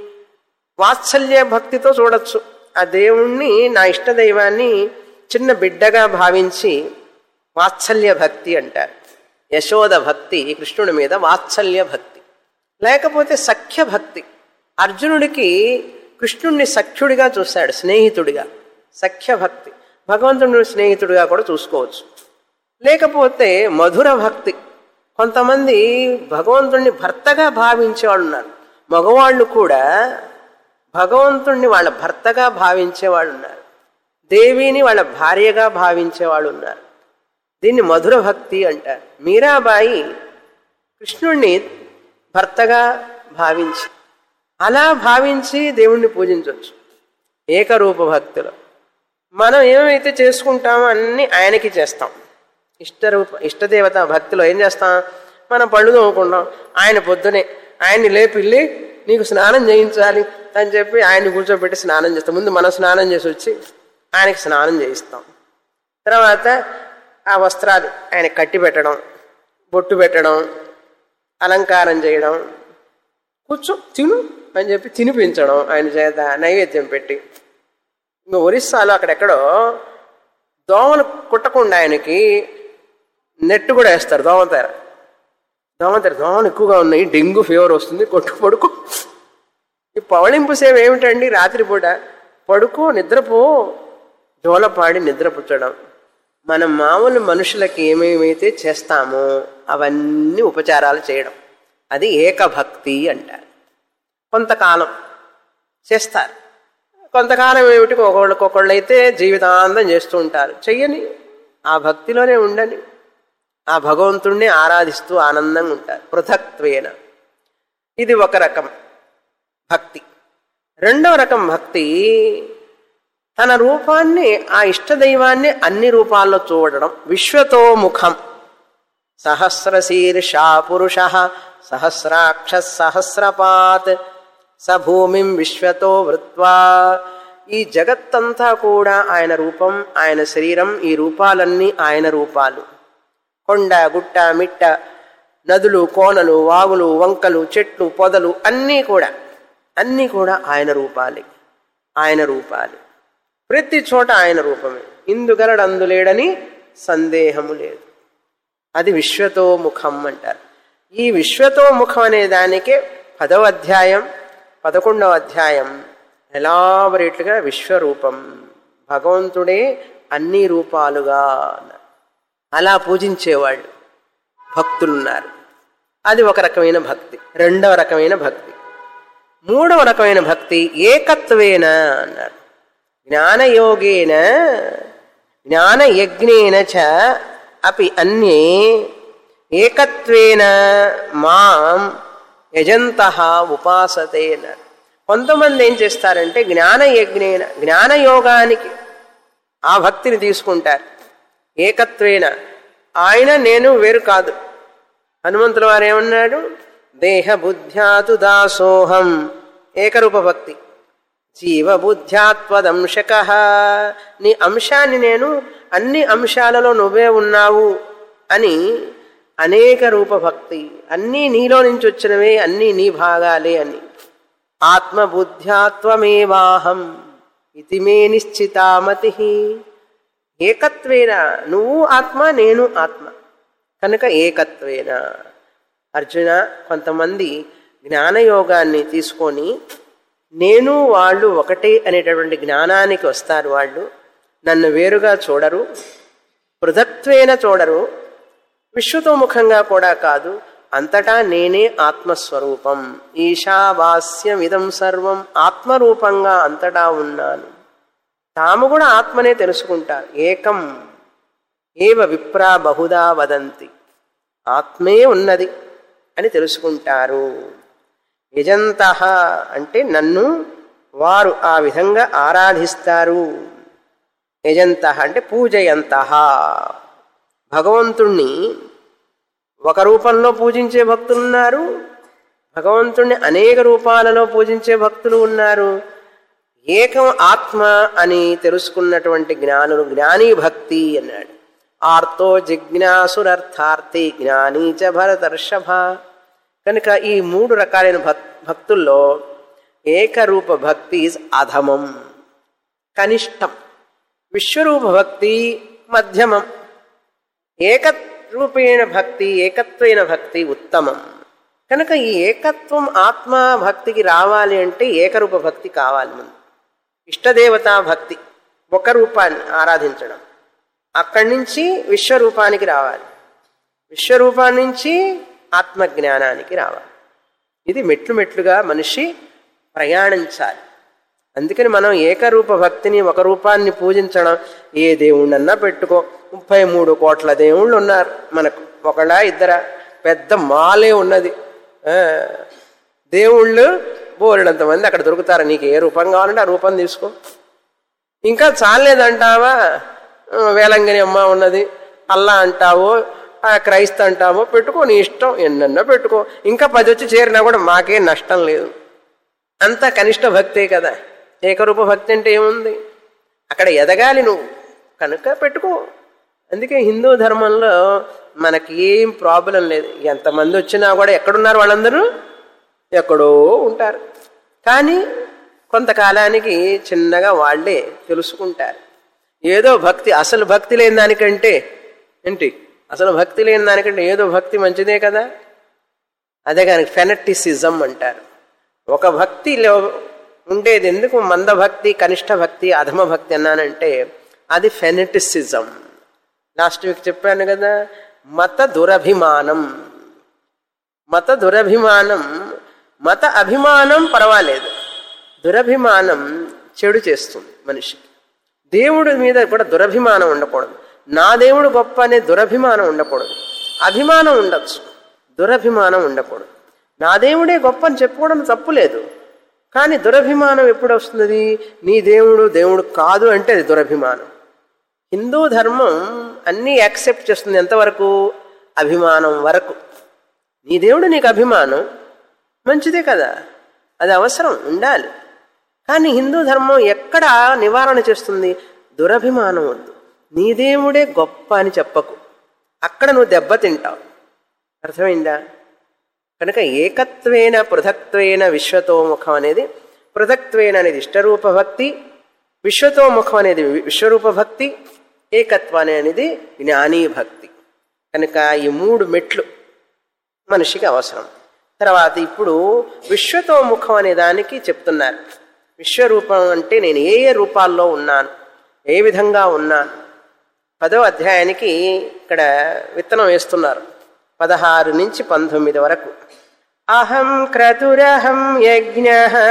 వాత్సల్య భక్తితో చూడొచ్చు ఆ దేవుణ్ణి నా ఇష్ట దైవాన్ని చిన్న బిడ్డగా భావించి వాత్సల్య భక్తి అంటారు యశోద భక్తి కృష్ణుడి మీద వాత్సల్య భక్తి లేకపోతే సఖ్య భక్తి అర్జునుడికి కృష్ణుడిని సఖ్యుడిగా చూశాడు స్నేహితుడిగా సఖ్య భక్తి భగవంతుడిని స్నేహితుడిగా కూడా చూసుకోవచ్చు లేకపోతే మధుర భక్తి కొంతమంది భగవంతుడిని భర్తగా భావించేవాళ్ళు ఉన్నారు మగవాళ్ళు కూడా భగవంతుణ్ణి వాళ్ళ భర్తగా భావించేవాళ్ళు ఉన్నారు దేవిని వాళ్ళ భార్యగా భావించేవాళ్ళు ఉన్నారు దీన్ని మధుర భక్తి అంటారు మీరాబాయి కృష్ణుణ్ణి భర్తగా భావించి అలా భావించి దేవుణ్ణి పూజించవచ్చు ఏకరూప భక్తులు మనం ఏమైతే చేసుకుంటామో అన్నీ ఆయనకి చేస్తాం ఇష్టరూప ఇష్టదేవత భక్తిలో ఏం చేస్తాం మనం పళ్ళు తోముకుంటాం ఆయన పొద్దునే ఆయన్ని లేపిల్లి నీకు స్నానం చేయించాలి అని చెప్పి ఆయన్ని కూర్చోబెట్టి స్నానం చేస్తాం ముందు మనం స్నానం చేసి వచ్చి ఆయనకి స్నానం చేయిస్తాం తర్వాత ఆ వస్త్రాలు ఆయన కట్టి పెట్టడం బొట్టు పెట్టడం అలంకారం చేయడం కూర్చో తిను అని చెప్పి తినిపించడం ఆయన చేత నైవేద్యం పెట్టి ఇంకా ఒరిస్సాలో అక్కడెక్కడో దోమలు కుట్టకుండా ఆయనకి నెట్ కూడా వేస్తారు దోమతెర దోమతెర దోమలు ఎక్కువగా ఉన్నాయి డెంగ్యూ ఫీవర్ వస్తుంది కొట్టు పడుకో ఈ పవళింపు సేవ ఏమిటండి రాత్రిపూట పడుకో నిద్రపో జోలపాడి నిద్రపుచ్చడం మనం మామూలు మనుషులకి ఏమేమైతే చేస్తామో అవన్నీ ఉపచారాలు చేయడం అది ఏకభక్తి అంటారు కొంతకాలం చేస్తారు కొంతకాలం ఏమిటి ఒకళ్ళకొకళ్ళు అయితే జీవితాంతం చేస్తూ ఉంటారు చెయ్యని ఆ భక్తిలోనే ఉండని ఆ భగవంతుణ్ణి ఆరాధిస్తూ ఆనందంగా ఉంటారు పృథక్త్వేన ఇది ఒక రకం భక్తి రెండవ రకం భక్తి తన రూపాన్ని ఆ ఇష్టదైవాన్ని అన్ని రూపాల్లో చూడడం విశ్వతో ముఖం సహస్రశీర్షా పురుష సహస్రాక్ష సహస్రపాత్ స భూమిం విశ్వతో వృత్వా ఈ జగత్తంతా కూడా ఆయన రూపం ఆయన శరీరం ఈ రూపాలన్నీ ఆయన రూపాలు కొండ గుట్ట మిట్ట నదులు కోనలు వాగులు వంకలు చెట్లు పొదలు అన్నీ కూడా అన్నీ కూడా ఆయన రూపాలే ఆయన రూపాలు ప్రతి చోట ఆయన రూపమే ఇందుగలడు అందులేడని సందేహము లేదు అది విశ్వతో ముఖం అంటారు ఈ విశ్వతో ముఖం అనే దానికే పదవ అధ్యాయం పదకొండవ అధ్యాయం ఎలాబరేట్లుగా విశ్వరూపం భగవంతుడే అన్ని రూపాలుగా అన్నారు. అలా పూజించేవాళ్ళు భక్తులున్నారు అది ఒక రకమైన భక్తి రెండవ రకమైన భక్తి మూడవ రకమైన భక్తి ఏకత్వేన అన్నారు జ్ఞానయోగేన జ్ఞానయజ్ఞేన చ అపి అన్యే ఏకత్వేన మాం యజంత ఉపాసతే అన్నారు కొంతమంది ఏం చేస్తారంటే జ్ఞానయజ్ఞేన జ్ఞానయోగానికి ఆ భక్తిని తీసుకుంటారు ఏకత్వేన ఆయన నేను వేరు కాదు హనుమంతుల వారు ఏమన్నాడు దేహ బుద్ధ్యాతు దాసోహం ఏకరూప భక్తి జీవబుద్ధ్యాత్వదంశక నీ అంశాన్ని నేను అన్ని అంశాలలో నువ్వే ఉన్నావు అని అనేక రూప భక్తి అన్నీ నీలో నుంచి వచ్చినవే అన్నీ నీ భాగాలే అని ఆత్మబుద్ధ్యాత్వమేవాహం ఇది మే నిశ్చితామతి ఏకత్వేన నువ్వు ఆత్మ నేను ఆత్మ కనుక ఏకత్వేన అర్జున కొంతమంది జ్ఞానయోగాన్ని తీసుకొని నేను వాళ్ళు ఒకటే అనేటటువంటి జ్ఞానానికి వస్తారు వాళ్ళు నన్ను వేరుగా చూడరు పృథక్త్వేన చూడరు విశ్వతోముఖంగా కూడా కాదు అంతటా నేనే ఆత్మస్వరూపం ఈశావాస్యమిదం సర్వం ఆత్మరూపంగా అంతటా ఉన్నాను తాము కూడా ఆత్మనే తెలుసుకుంటారు ఏకం ఏవ విప్రా బహుదా వదంతి ఆత్మే ఉన్నది అని తెలుసుకుంటారు యజంత అంటే నన్ను వారు ఆ విధంగా ఆరాధిస్తారు యజంత అంటే పూజయంత భగవంతుణ్ణి ఒక రూపంలో పూజించే భక్తులు ఉన్నారు భగవంతుణ్ణి అనేక రూపాలలో పూజించే భక్తులు ఉన్నారు ఏకం ఆత్మ అని తెలుసుకున్నటువంటి జ్ఞానులు జ్ఞానీ భక్తి అన్నాడు ఆర్తో జిజ్ఞాసురర్థార్థి జ్ఞానీ చ భరతర్షభ కనుక ఈ మూడు రకాలైన భక్ భక్తుల్లో ఏకరూప భక్తి ఇస్ అధమం కనిష్టం విశ్వరూప భక్తి మధ్యమం ఏకరూపేణ భక్తి ఏకత్వైన భక్తి ఉత్తమం కనుక ఈ ఏకత్వం ఆత్మ భక్తికి రావాలి అంటే ఏకరూప భక్తి కావాలి ముందు ఇష్టదేవతా భక్తి ఒక రూపాన్ని ఆరాధించడం అక్కడి నుంచి విశ్వరూపానికి రావాలి విశ్వరూపాన్ని నుంచి ఆత్మజ్ఞానానికి రావాలి ఇది మెట్లు మెట్లుగా మనిషి ప్రయాణించాలి అందుకని మనం ఏకరూప భక్తిని ఒక రూపాన్ని పూజించడం ఏ దేవుణ్ణన్నా పెట్టుకో ముప్పై మూడు కోట్ల దేవుళ్ళు ఉన్నారు మనకు ఒకళ్ళ ఇద్దర పెద్ద మాలే ఉన్నది ఆ, దేవుళ్ళు బోలెడంత మంది అక్కడ దొరుకుతారు నీకు ఏ రూపం కావాలంటే ఆ రూపం తీసుకో ఇంకా చాలేదంటావా ఆ, వేలంగిని అమ్మ ఉన్నది అల్లా అంటావో ఆ క్రైస్త అంటావో పెట్టుకో నీ ఇష్టం ఎన్నన్నా పెట్టుకో ఇంకా పది వచ్చి చేరినా కూడా మాకేం నష్టం లేదు అంత కనిష్ట భక్తే కదా ఏకరూప భక్తి అంటే ఏముంది అక్కడ ఎదగాలి నువ్వు కనుక పెట్టుకో అందుకే హిందూ ధర్మంలో మనకి ఏం ప్రాబ్లం లేదు ఎంతమంది వచ్చినా కూడా ఎక్కడున్నారు వాళ్ళందరూ ఎక్కడో ఉంటారు కానీ కొంతకాలానికి చిన్నగా వాళ్ళే తెలుసుకుంటారు ఏదో భక్తి అసలు భక్తి లేని దానికంటే ఏంటి అసలు భక్తి లేని దానికంటే ఏదో భక్తి మంచిదే కదా అదే కానీ ఫెనటిసిజం అంటారు ఒక భక్తిలో ఉండేది ఎందుకు మందభక్తి కనిష్ట భక్తి అధమ భక్తి అన్నానంటే అది ఫెనటిసిజం లాస్ట్ వీక్ చెప్పాను కదా మత దురభిమానం మత దురభిమానం మత అభిమానం పర్వాలేదు దురభిమానం చెడు చేస్తుంది మనిషికి దేవుడి మీద కూడా దురభిమానం ఉండకూడదు నా దేవుడు గొప్ప అనే దురభిమానం ఉండకూడదు అభిమానం ఉండొచ్చు దురభిమానం ఉండకూడదు నా దేవుడే గొప్ప అని చెప్పుకోవడం తప్పు లేదు కానీ దురభిమానం ఎప్పుడు వస్తుంది నీ దేవుడు దేవుడు కాదు అంటే అది దురభిమానం హిందూ ధర్మం అన్నీ యాక్సెప్ట్ చేస్తుంది ఎంతవరకు అభిమానం వరకు నీ దేవుడు నీకు అభిమానం మంచిదే కదా అది అవసరం ఉండాలి కానీ హిందూ ధర్మం ఎక్కడ నివారణ చేస్తుంది దురభిమానం వద్దు నీ దేవుడే గొప్ప అని చెప్పకు అక్కడ నువ్వు దెబ్బతింటావు అర్థమైందా కనుక ఏకత్వేన పృథక్త్వేన విశ్వతోముఖం అనేది పృథక్త్వేన అనేది ఇష్టరూప భక్తి విశ్వతోముఖం అనేది విశ్వరూప భక్తి ఏకత్వాన్ని అనేది జ్ఞానీ భక్తి కనుక ఈ మూడు మెట్లు మనిషికి అవసరం తర్వాత ఇప్పుడు విశ్వతోముఖం అనే దానికి చెప్తున్నారు విశ్వరూపం అంటే నేను ఏ ఏ రూపాల్లో ఉన్నాను ఏ విధంగా ఉన్నాను పదో అధ్యాయానికి ఇక్కడ విత్తనం వేస్తున్నారు పదహారు నుంచి పంతొమ్మిది వరకు అహం క్రతురహం యజ్ఞ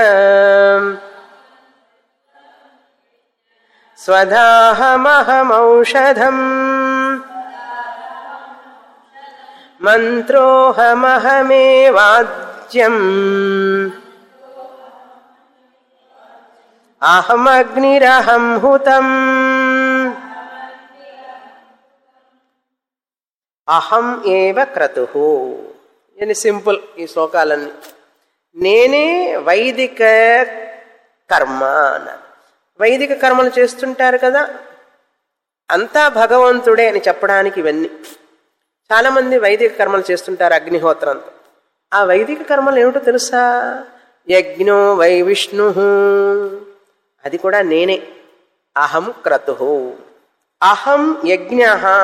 స్వదాహమహమౌషధం మంత్రోహమహమేవాద్యం అహమగ్నిరహం హుతం అహం ఏవ క్రతు ఇది సింపుల్ ఈ శ్లోకాలన్నీ నేనే వైదిక కర్మ అన్నారు వైదిక కర్మలు చేస్తుంటారు కదా అంతా భగవంతుడే అని చెప్పడానికి ఇవన్నీ చాలామంది వైదిక కర్మలు చేస్తుంటారు అగ్నిహోత్రంతో ఆ వైదిక కర్మలు ఏమిటో తెలుసా యజ్ఞో వై విష్ణు అది కూడా నేనే అహం క్రతు అహం యజ్ఞ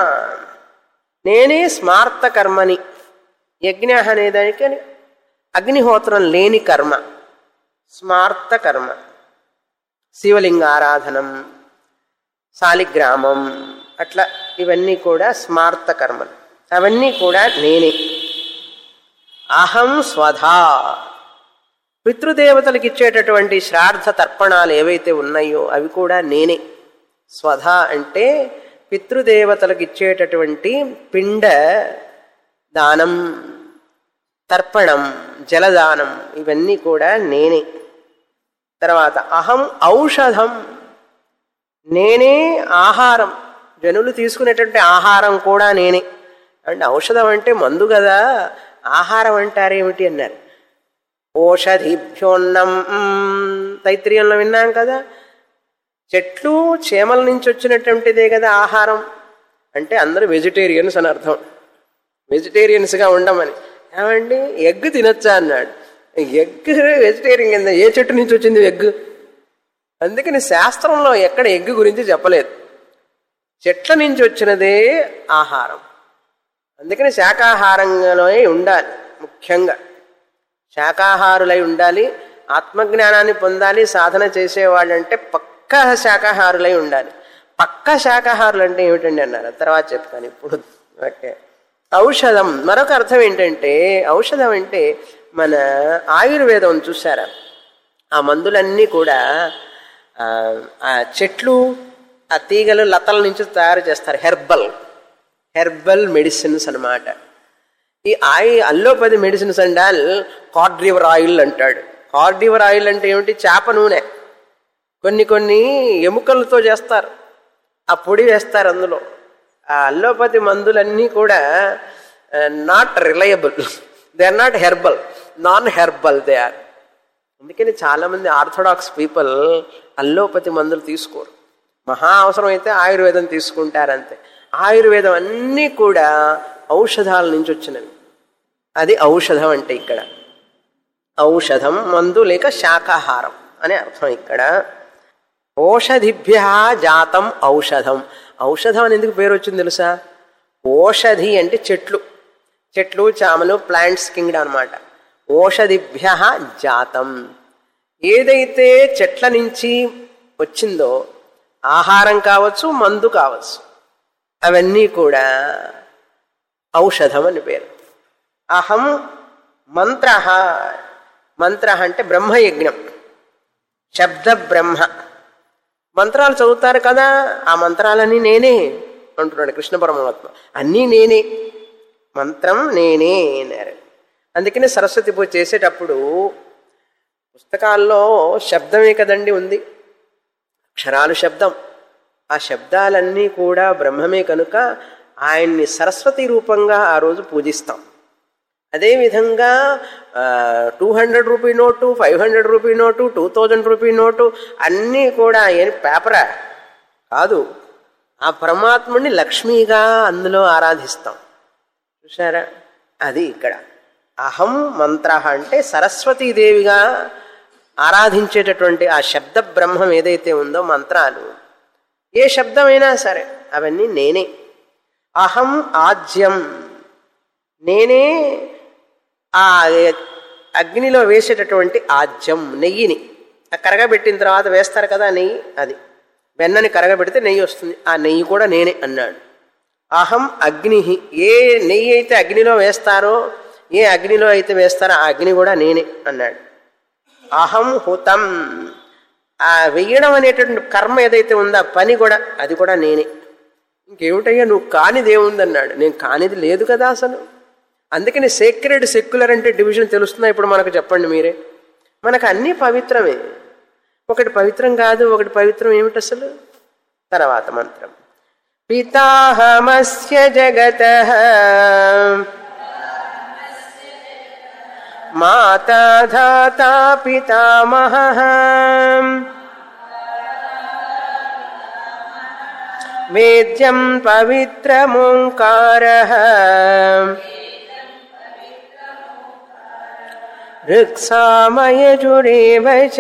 నేనే స్మార్త కర్మని యజ్ఞ అనేదానికి అగ్నిహోత్రం లేని కర్మ స్మార్త కర్మ శివలింగ ఆరాధనం శాలిగ్రామం అట్లా ఇవన్నీ కూడా స్మార్త కర్మలు అవన్నీ కూడా నేనే అహం స్వధా పితృదేవతలకు ఇచ్చేటటువంటి శ్రాద్ధ తర్పణాలు ఏవైతే ఉన్నాయో అవి కూడా నేనే స్వధ అంటే పితృదేవతలకు ఇచ్చేటటువంటి పిండ దానం తర్పణం జలదానం ఇవన్నీ కూడా నేనే తర్వాత అహం ఔషధం నేనే ఆహారం జనులు తీసుకునేటువంటి ఆహారం కూడా నేనే అంటే ఔషధం అంటే మందు కదా ఆహారం అంటారేమిటి అన్నారు ఓషధిభ్యోన్నం తైత్రీయంలో విన్నాం కదా చెట్లు చేమల నుంచి వచ్చినటువంటిదే కదా ఆహారం అంటే అందరూ వెజిటేరియన్స్ అని అర్థం వెజిటేరియన్స్గా ఉండమని ఏమండి ఎగ్ తినొచ్చా అన్నాడు ఎగ్ వెజిటేరియన్ కింద ఏ చెట్టు నుంచి వచ్చింది ఎగ్ అందుకని శాస్త్రంలో ఎక్కడ ఎగ్ గురించి చెప్పలేదు చెట్ల నుంచి వచ్చినదే ఆహారం అందుకని శాకాహారంలోనే ఉండాలి ముఖ్యంగా శాకాహారులై ఉండాలి ఆత్మజ్ఞానాన్ని పొందాలి సాధన చేసేవాళ్ళంటే పక్కా శాకాహారులై ఉండాలి పక్కా శాకాహారులు అంటే ఏమిటండి అన్నారు తర్వాత చెప్తాను ఇప్పుడు ఓకే ఔషధం మరొక అర్థం ఏంటంటే ఔషధం అంటే మన ఆయుర్వేదం చూసారా ఆ మందులన్నీ కూడా ఆ చెట్లు ఆ తీగలు లతల నుంచి తయారు చేస్తారు హెర్బల్ హెర్బల్ మెడిసిన్స్ అనమాట ఈ ఆయి అల్లోపతి మెడిసిన్స్ అండాల్ కార్డ్రివర్ ఆయిల్ అంటాడు కార్డ్రివర్ ఆయిల్ అంటే ఏమిటి చేప నూనె కొన్ని కొన్ని ఎముకలతో చేస్తారు ఆ పొడి వేస్తారు అందులో ఆ అల్లోపతి మందులన్నీ కూడా not reliable they are not herbal non herbal they are అందుకని చాలామంది ఆర్థడాక్స్ పీపుల్ అల్లోపతి మందులు తీసుకోరు మహా అవసరం అయితే ఆయుర్వేదం తీసుకుంటారంతే ఆయుర్వేదం అన్నీ కూడా ఔషధాల నుంచి వచ్చినవి అది ఔషధం అంటే ఇక్కడ ఔషధం మందు లేక శాకాహారం అనే అర్థం ఇక్కడ ఓషధిభ్య జాతం ఔషధం ఔషధం అని ఎందుకు పేరు వచ్చింది తెలుసా ఓషధి అంటే చెట్లు చెట్లు చామలు ప్లాంట్స్ కింగ్డమ్ అనమాట ఓషధిభ్య జాతం ఏదైతే చెట్ల నుంచి వచ్చిందో ఆహారం కావచ్చు మందు కావచ్చు అవన్నీ కూడా ఔషధం అని పేరు అహం మంత్ర మంత్ర అంటే బ్రహ్మయజ్ఞం శబ్ద బ్రహ్మ మంత్రాలు చదువుతారు కదా ఆ మంత్రాలన్నీ నేనే అంటున్నాడు కృష్ణ పరమాత్మ అన్నీ నేనే మంత్రం నేనే అన్నారు అందుకనే సరస్వతి పూజ చేసేటప్పుడు పుస్తకాల్లో శబ్దమే కదండి ఉంది అక్షరాలు శబ్దం ఆ శబ్దాలన్నీ కూడా బ్రహ్మమే కనుక ఆయన్ని సరస్వతి రూపంగా ఆ రోజు పూజిస్తాం అదేవిధంగా two hundred rupee note five hundred rupee note two thousand rupee note అన్నీ కూడా ఏం పేపరా కాదు ఆ పరమాత్ముడిని లక్ష్మిగా అందులో ఆరాధిస్తాం చూసారా అది ఇక్కడ అహం మంత్ర అంటే సరస్వతీదేవిగా ఆరాధించేటటువంటి ఆ శబ్ద బ్రహ్మం ఏదైతే ఉందో మంత్రాలు ఏ శబ్దమైనా సరే అవన్నీ నేనే అహం ఆజ్యం నేనే ఆ అగ్నిలో వేసేటటువంటి ఆజ్యం నెయ్యిని ఆ కరగబెట్టిన తర్వాత వేస్తారు కదా నెయ్యి అది వెన్నని కరగబెడితే నెయ్యి వస్తుంది ఆ నెయ్యి కూడా నేనే అన్నాడు అహం అగ్ని ఏ నెయ్యి అయితే అగ్నిలో వేస్తారో ఏ అగ్నిలో అయితే వేస్తారో ఆ అగ్ని కూడా నేనే అన్నాడు అహం హుతం ఆ వెయ్యడం అనేటువంటి కర్మ ఏదైతే ఉందో ఆ పని కూడా అది కూడా నేనే ఇంకేమిటయ్యా నువ్వు కానిది ఏముందన్నాడు నేను కానిది లేదు కదా అసలు అందుకని సేక్రెడ్ సెక్యులర్ అంటే డివిజన్ తెలుస్తుందా ఇప్పుడు మనకు చెప్పండి మీరే మనకు అన్నీ పవిత్రమే ఒకటి పవిత్రం కాదు ఒకటి పవిత్రం ఏమిటి అసలు తర్వాత మంత్రం పితాహమస్య జగత మాతా ధాతా పితామహ వేద్యం పవిత్రమోంకార ఋక్సామయజురేవ చ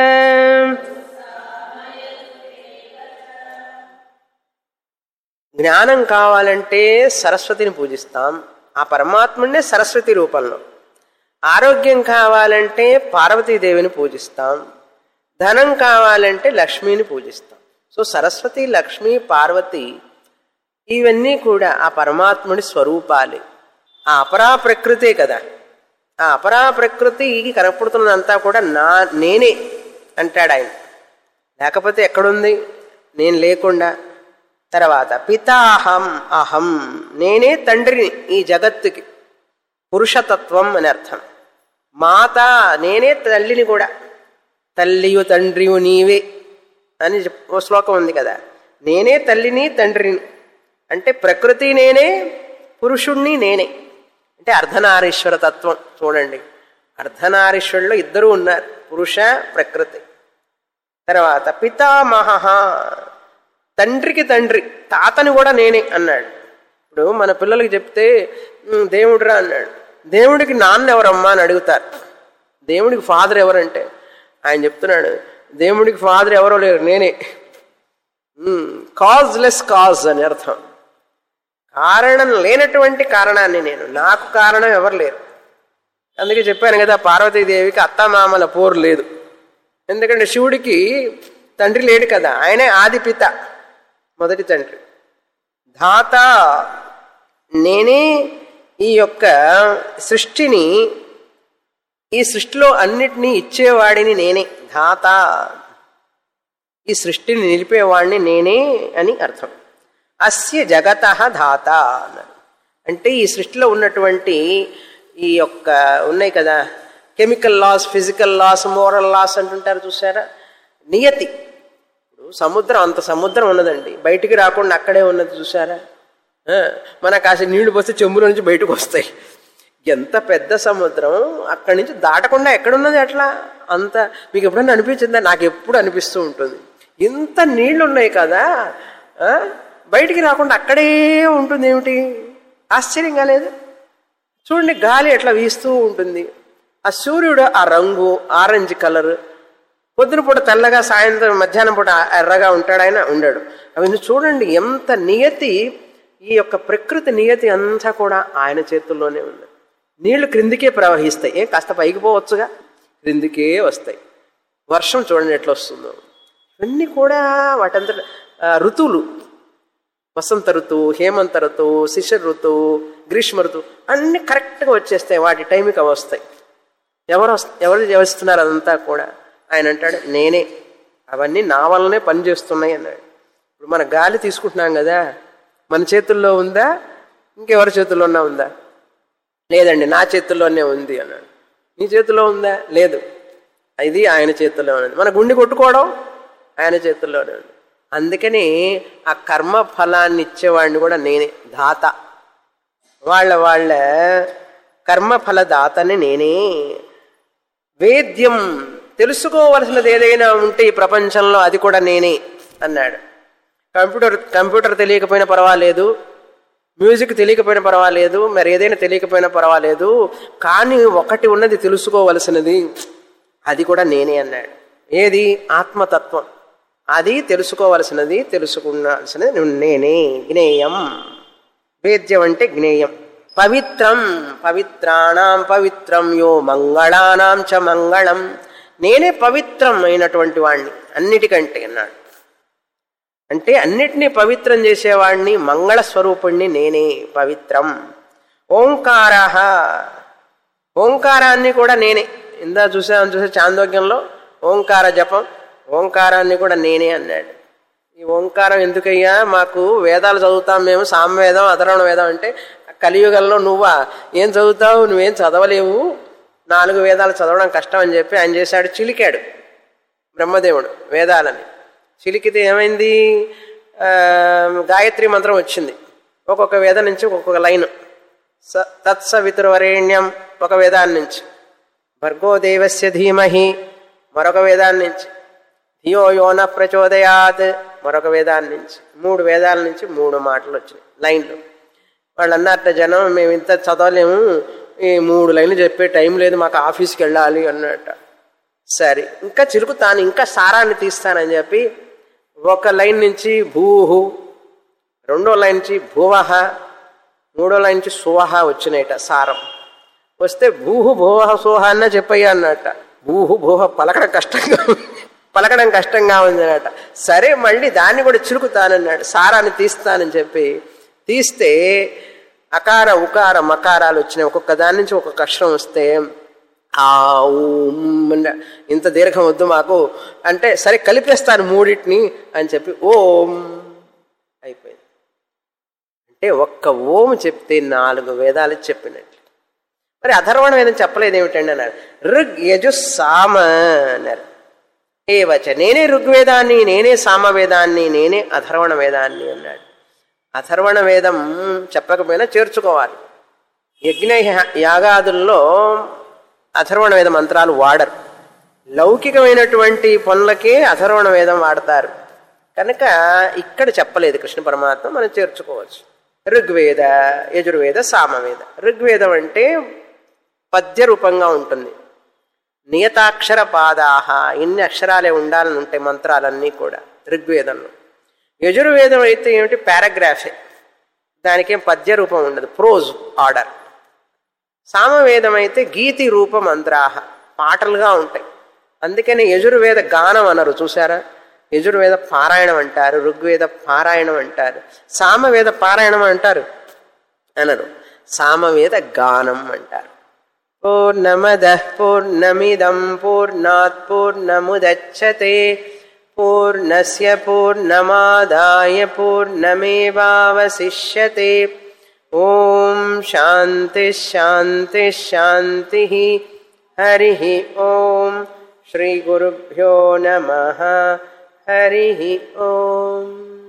జ్ఞానం కావాలంటే సరస్వతిని పూజిస్తాం ఆ పరమాత్ముడినే సరస్వతి రూపంలో ఆరోగ్యం కావాలంటే పార్వతీదేవిని పూజిస్తాం ధనం కావాలంటే లక్ష్మిని పూజిస్తాం సో సరస్వతి లక్ష్మి పార్వతి ఇవన్నీ కూడా ఆ పరమాత్ముడి స్వరూపాలే ఆ అపరా ప్రకృతే కదా ఆ అపరా ప్రకృతికి కనపడుతున్నదంతా కూడా నా నేనే అంటాడు ఆయన లేకపోతే ఎక్కడుంది నేను లేకుండా తర్వాత పితాహం అహం నేనే తండ్రిని ఈ జగత్తుకి పురుషతత్వం అని అర్థం మాత నేనే తల్లిని కూడా తల్లియు తండ్రియు నీవే అని ఓ శ్లోకం ఉంది కదా నేనే తల్లిని తండ్రిని అంటే ప్రకృతి నేనే పురుషుణ్ణి నేనే అంటే అర్ధనారీశ్వర తత్వం చూడండి అర్ధనారీశ్వరులో ఇద్దరు ఉన్నారు పురుష ప్రకృతి తర్వాత పితామహ తండ్రికి తండ్రి తాతని కూడా నేనే అన్నాడు ఇప్పుడు మన పిల్లలకి చెప్తే దేవుడురా అన్నాడు దేవుడికి నాన్న ఎవరమ్మా అని అడుగుతారు దేవుడికి ఫాదర్ ఎవరంటే ఆయన చెప్తున్నాడు దేవుడికి ఫాదర్ ఎవరో లేరు నేనే కాజ్ లెస్ కాజ్ అని అర్థం కారణం లేనటువంటి కారణాన్ని నేను నాకు కారణం ఎవరు లేరు అందుకే చెప్పాను కదా పార్వతీదేవికి అత్తమామల పోరు లేదు ఎందుకంటే శివుడికి తండ్రి లేడు కదా ఆయనే ఆది పిత మొదటి తండ్రి ధాత నేనే ఈ యొక్క సృష్టిని ఈ సృష్టిలో అన్నిటినీ ఇచ్చేవాడిని నేనే ధాత ఈ సృష్టిని నిలిపేవాడిని నేనే అని అర్థం అస్య జగత ధాత అన్నారు అంటే ఈ సృష్టిలో ఉన్నటువంటి ఈ యొక్క ఉన్నాయి కదా chemical loss physical loss moral loss అంటుంటారు చూసారా నియతి ఇప్పుడు సముద్రం అంత సముద్రం ఉన్నదండి బయటికి రాకుండా అక్కడే ఉన్నది చూసారా మనకు కాసి నీళ్లు పోస్తే చెంబుల నుంచి బయటకు వస్తాయి ఎంత పెద్ద సముద్రం అక్కడి నుంచి దాటకుండా ఎక్కడున్నది అట్లా అంత మీకు ఎప్పుడన్నా అనిపించిందా నాకు ఎప్పుడు అనిపిస్తూ ఉంటుంది ఇంత నీళ్లు ఉన్నాయి కదా బయటికి రాకుండా అక్కడే ఉంటుంది ఏమిటి ఆశ్చర్యంగా లేదు చూడండి గాలి ఎట్లా వీస్తూ ఉంటుంది ఆ సూర్యుడు ఆ రంగు ఆరెంజ్ కలర్ పొద్దున పూట తెల్లగా సాయంత్రం మధ్యాహ్నం పూట ఎర్రగా ఉంటాడు ఆయన ఉండాడు అవన్నీ చూడండి ఎంత నియతి ఈ యొక్క ప్రకృతి నియతి అంతా కూడా ఆయన చేతుల్లోనే ఉంది నీళ్లు క్రిందికే ప్రవహిస్తాయి ఏం కాస్త పైకి పోవచ్చుగా క్రిందికే వస్తాయి వర్షం చూడండి ఎట్లా వస్తుందో ఇవన్నీ కూడా వాటంతా ఋతువులు వసంత ఋతువు హేమంత ఋతువు శిశిర ఋతువు గ్రీష్మ ఋతువు అన్నీ కరెక్ట్గా వచ్చేస్తాయి వాటి టైంకి అవి వస్తాయి ఎవరు వస్- ఎవరు చేస్తున్నారు అదంతా కూడా ఆయన అంటాడు నేనే అవన్నీ నా వల్లనే పనిచేస్తున్నాయి అన్నాడు ఇప్పుడు మన గాలి తీసుకుంటున్నాం కదా మన చేతుల్లో ఉందా ఇంకెవరి చేతుల్లోనే ఉందా లేదండి నా చేతుల్లోనే ఉంది అన్నాడు నీ చేతిలో ఉందా లేదు ఇది ఆయన చేతుల్లో ఉంది మన గుండె కొట్టుకోవడం ఆయన చేతుల్లోనే ఉంది అందుకని ఆ కర్మ ఫలాన్ని ఇచ్చేవాడిని కూడా నేనే దాత వాళ్ళ వాళ్ళ కర్మఫల దాతని నేనే వేద్యం తెలుసుకోవలసినది ఏదైనా ఉంటే ఈ ప్రపంచంలో అది కూడా నేనే అన్నాడు కంప్యూటర్ కంప్యూటర్ తెలియకపోయినా పర్వాలేదు మ్యూజిక్ తెలియకపోయినా పర్వాలేదు మరి ఏదైనా తెలియకపోయినా పర్వాలేదు కానీ ఒకటి ఉన్నది తెలుసుకోవలసినది అది కూడా నేనే అన్నాడు ఏది ఆత్మతత్వం అది తెలుసుకోవలసినది తెలుసుకున్నాల్సినది నేనే జ్ఞేయం వేద్యం అంటే జ్ఞేయం పవిత్రం పవిత్రాణం పవిత్రం యో మంగళానాం చ మంగళం నేనే పవిత్రం అయినటువంటి వాణ్ణి అన్నిటికంటే అన్నాడు అంటే అన్నిటినీ పవిత్రం చేసేవాడిని మంగళ స్వరూపుణ్ణి నేనే పవిత్రం ఓంకార ఓంకారాన్ని కూడా నేనే ఇందా చూసాను చూసే చాందోగ్యంలో ఓంకార జపం ఓంకారాన్ని కూడా నేనే అన్నాడు ఈ ఓంకారం ఎందుకయ్యా మాకు వేదాలు చదువుతాం మేము సామవేదం అధర్వణ వేదం అంటే కలియుగంలో నువ్వా ఏం చదువుతావు నువ్వేం చదవలేవు నాలుగు వేదాలు చదవడం కష్టం అని చెప్పి ఆయన చేశాడు చిలికాడు బ్రహ్మదేవుడు వేదాలని చిలికితే ఏమైంది ఆ, గాయత్రి మంత్రం వచ్చింది ఒక్కొక్క వేదం నుంచి ఒక్కొక్క లైన్ స తత్సవితుర్వరేణ్యం ఒక వేదాన్ని నుంచి భర్గో దేవస్య ధీమహి మరొక వేదాన్ని నుంచి ధియో యోన ప్రచోదయాత్ మరొక వేదాన్ని నుంచి మూడు వేదాల నుంచి మూడు మాటలు వచ్చినాయి లైన్లు వాళ్ళు అన్నట్ట జనం మేము ఇంత చదవలేము ఈ మూడు లైన్లు చెప్పే టైం లేదు మాకు ఆఫీస్కి వెళ్ళాలి అన్నట్ట సరే ఇంకా చిలుకుతాను ఇంకా సారాన్ని తీస్తానని చెప్పి ఒక లైన్ నుంచి భూహు రెండో లైన్ నుంచి భువహ మూడో లైన్ నుంచి సువహ వచ్చినాయట సారం వస్తే భూహు భువహ సువహ అన్న చెప్పయ్యా అన్నట్ట భూహు భూహ పలకడం కష్టంగా ఉంది పలకడం కష్టంగా ఉంది అన్నట సరే మళ్ళీ దాన్ని కూడా చిలుకుతానన్నాడు సారాన్ని తీస్తానని చెప్పి తీస్తే అకార ఉకార మకారాలు వచ్చినాయి ఒక్కొక్క దాని నుంచి ఒక్కొక్క అక్షరం వస్తే ఆ ఊం అన్న ఇంత దీర్ఘం వద్దు మాకు అంటే సరే కలిపేస్తాను మూడింటిని అని చెప్పి ఓం అయిపోయింది అంటే ఒక్క ఓం చెప్తే నాలుగు వేదాలు చెప్పినట్లు మరి అధర్వణ వేదం చెప్పలేదు ఏమిటండి అన్నారు ఋగ్ యజు సామ అన్నారు ఏవచ నేనే ఋగ్వేదాన్ని నేనే సామవేదాన్ని నేనే అధర్వణ వేదాన్ని అన్నాడు అథర్వణ వేదం చెప్పకపోయినా చేర్చుకోవాలి యజ్ఞ యాగాదుల్లో అథర్వణ వేద మంత్రాలు వాడరు లౌకికమైనటువంటి పనులకే అథర్వణ వేదం వాడతారు కనుక ఇక్కడ చెప్పలేదు కృష్ణ పరమాత్మ మనం చేర్చుకోవచ్చు ఋగ్వేద యజుర్వేద సామవేద ఋగ్వేదం అంటే పద్య రూపంగా ఉంటుంది నియతాక్షర పాదాహ ఇన్ని అక్షరాలే ఉండాలని ఉంటాయి మంత్రాలన్నీ కూడా ఋగ్వేదంలో యజుర్వేదం అయితే ఏమిటి పారాగ్రాఫే దానికేం పద్య రూపం ఉండదు ప్రోజ్ ఆర్డర్ సామవేదం అయితే గీతి రూప మంత్రాహ పాటలుగా ఉంటాయి అందుకని యజుర్వేద గానం అనరు చూసారా యజుర్వేద పారాయణం అంటారు ఋగ్వేద పారాయణం అంటారు సామవేద పారాయణం అంటారు అనరు సామవేద గానం అంటారు పూర్ణమద పూర్ణమిదం పూర్ణాత్ పూర్ణముదచ్చతే పూర్ణస్య పూర్ణమాదాయ పూర్ణమేవావశిష్యతే ఓం శాంతి శాంతి శాంతి హరి ఓం శ్రీ గురుభ్యో నమ హరి ఓం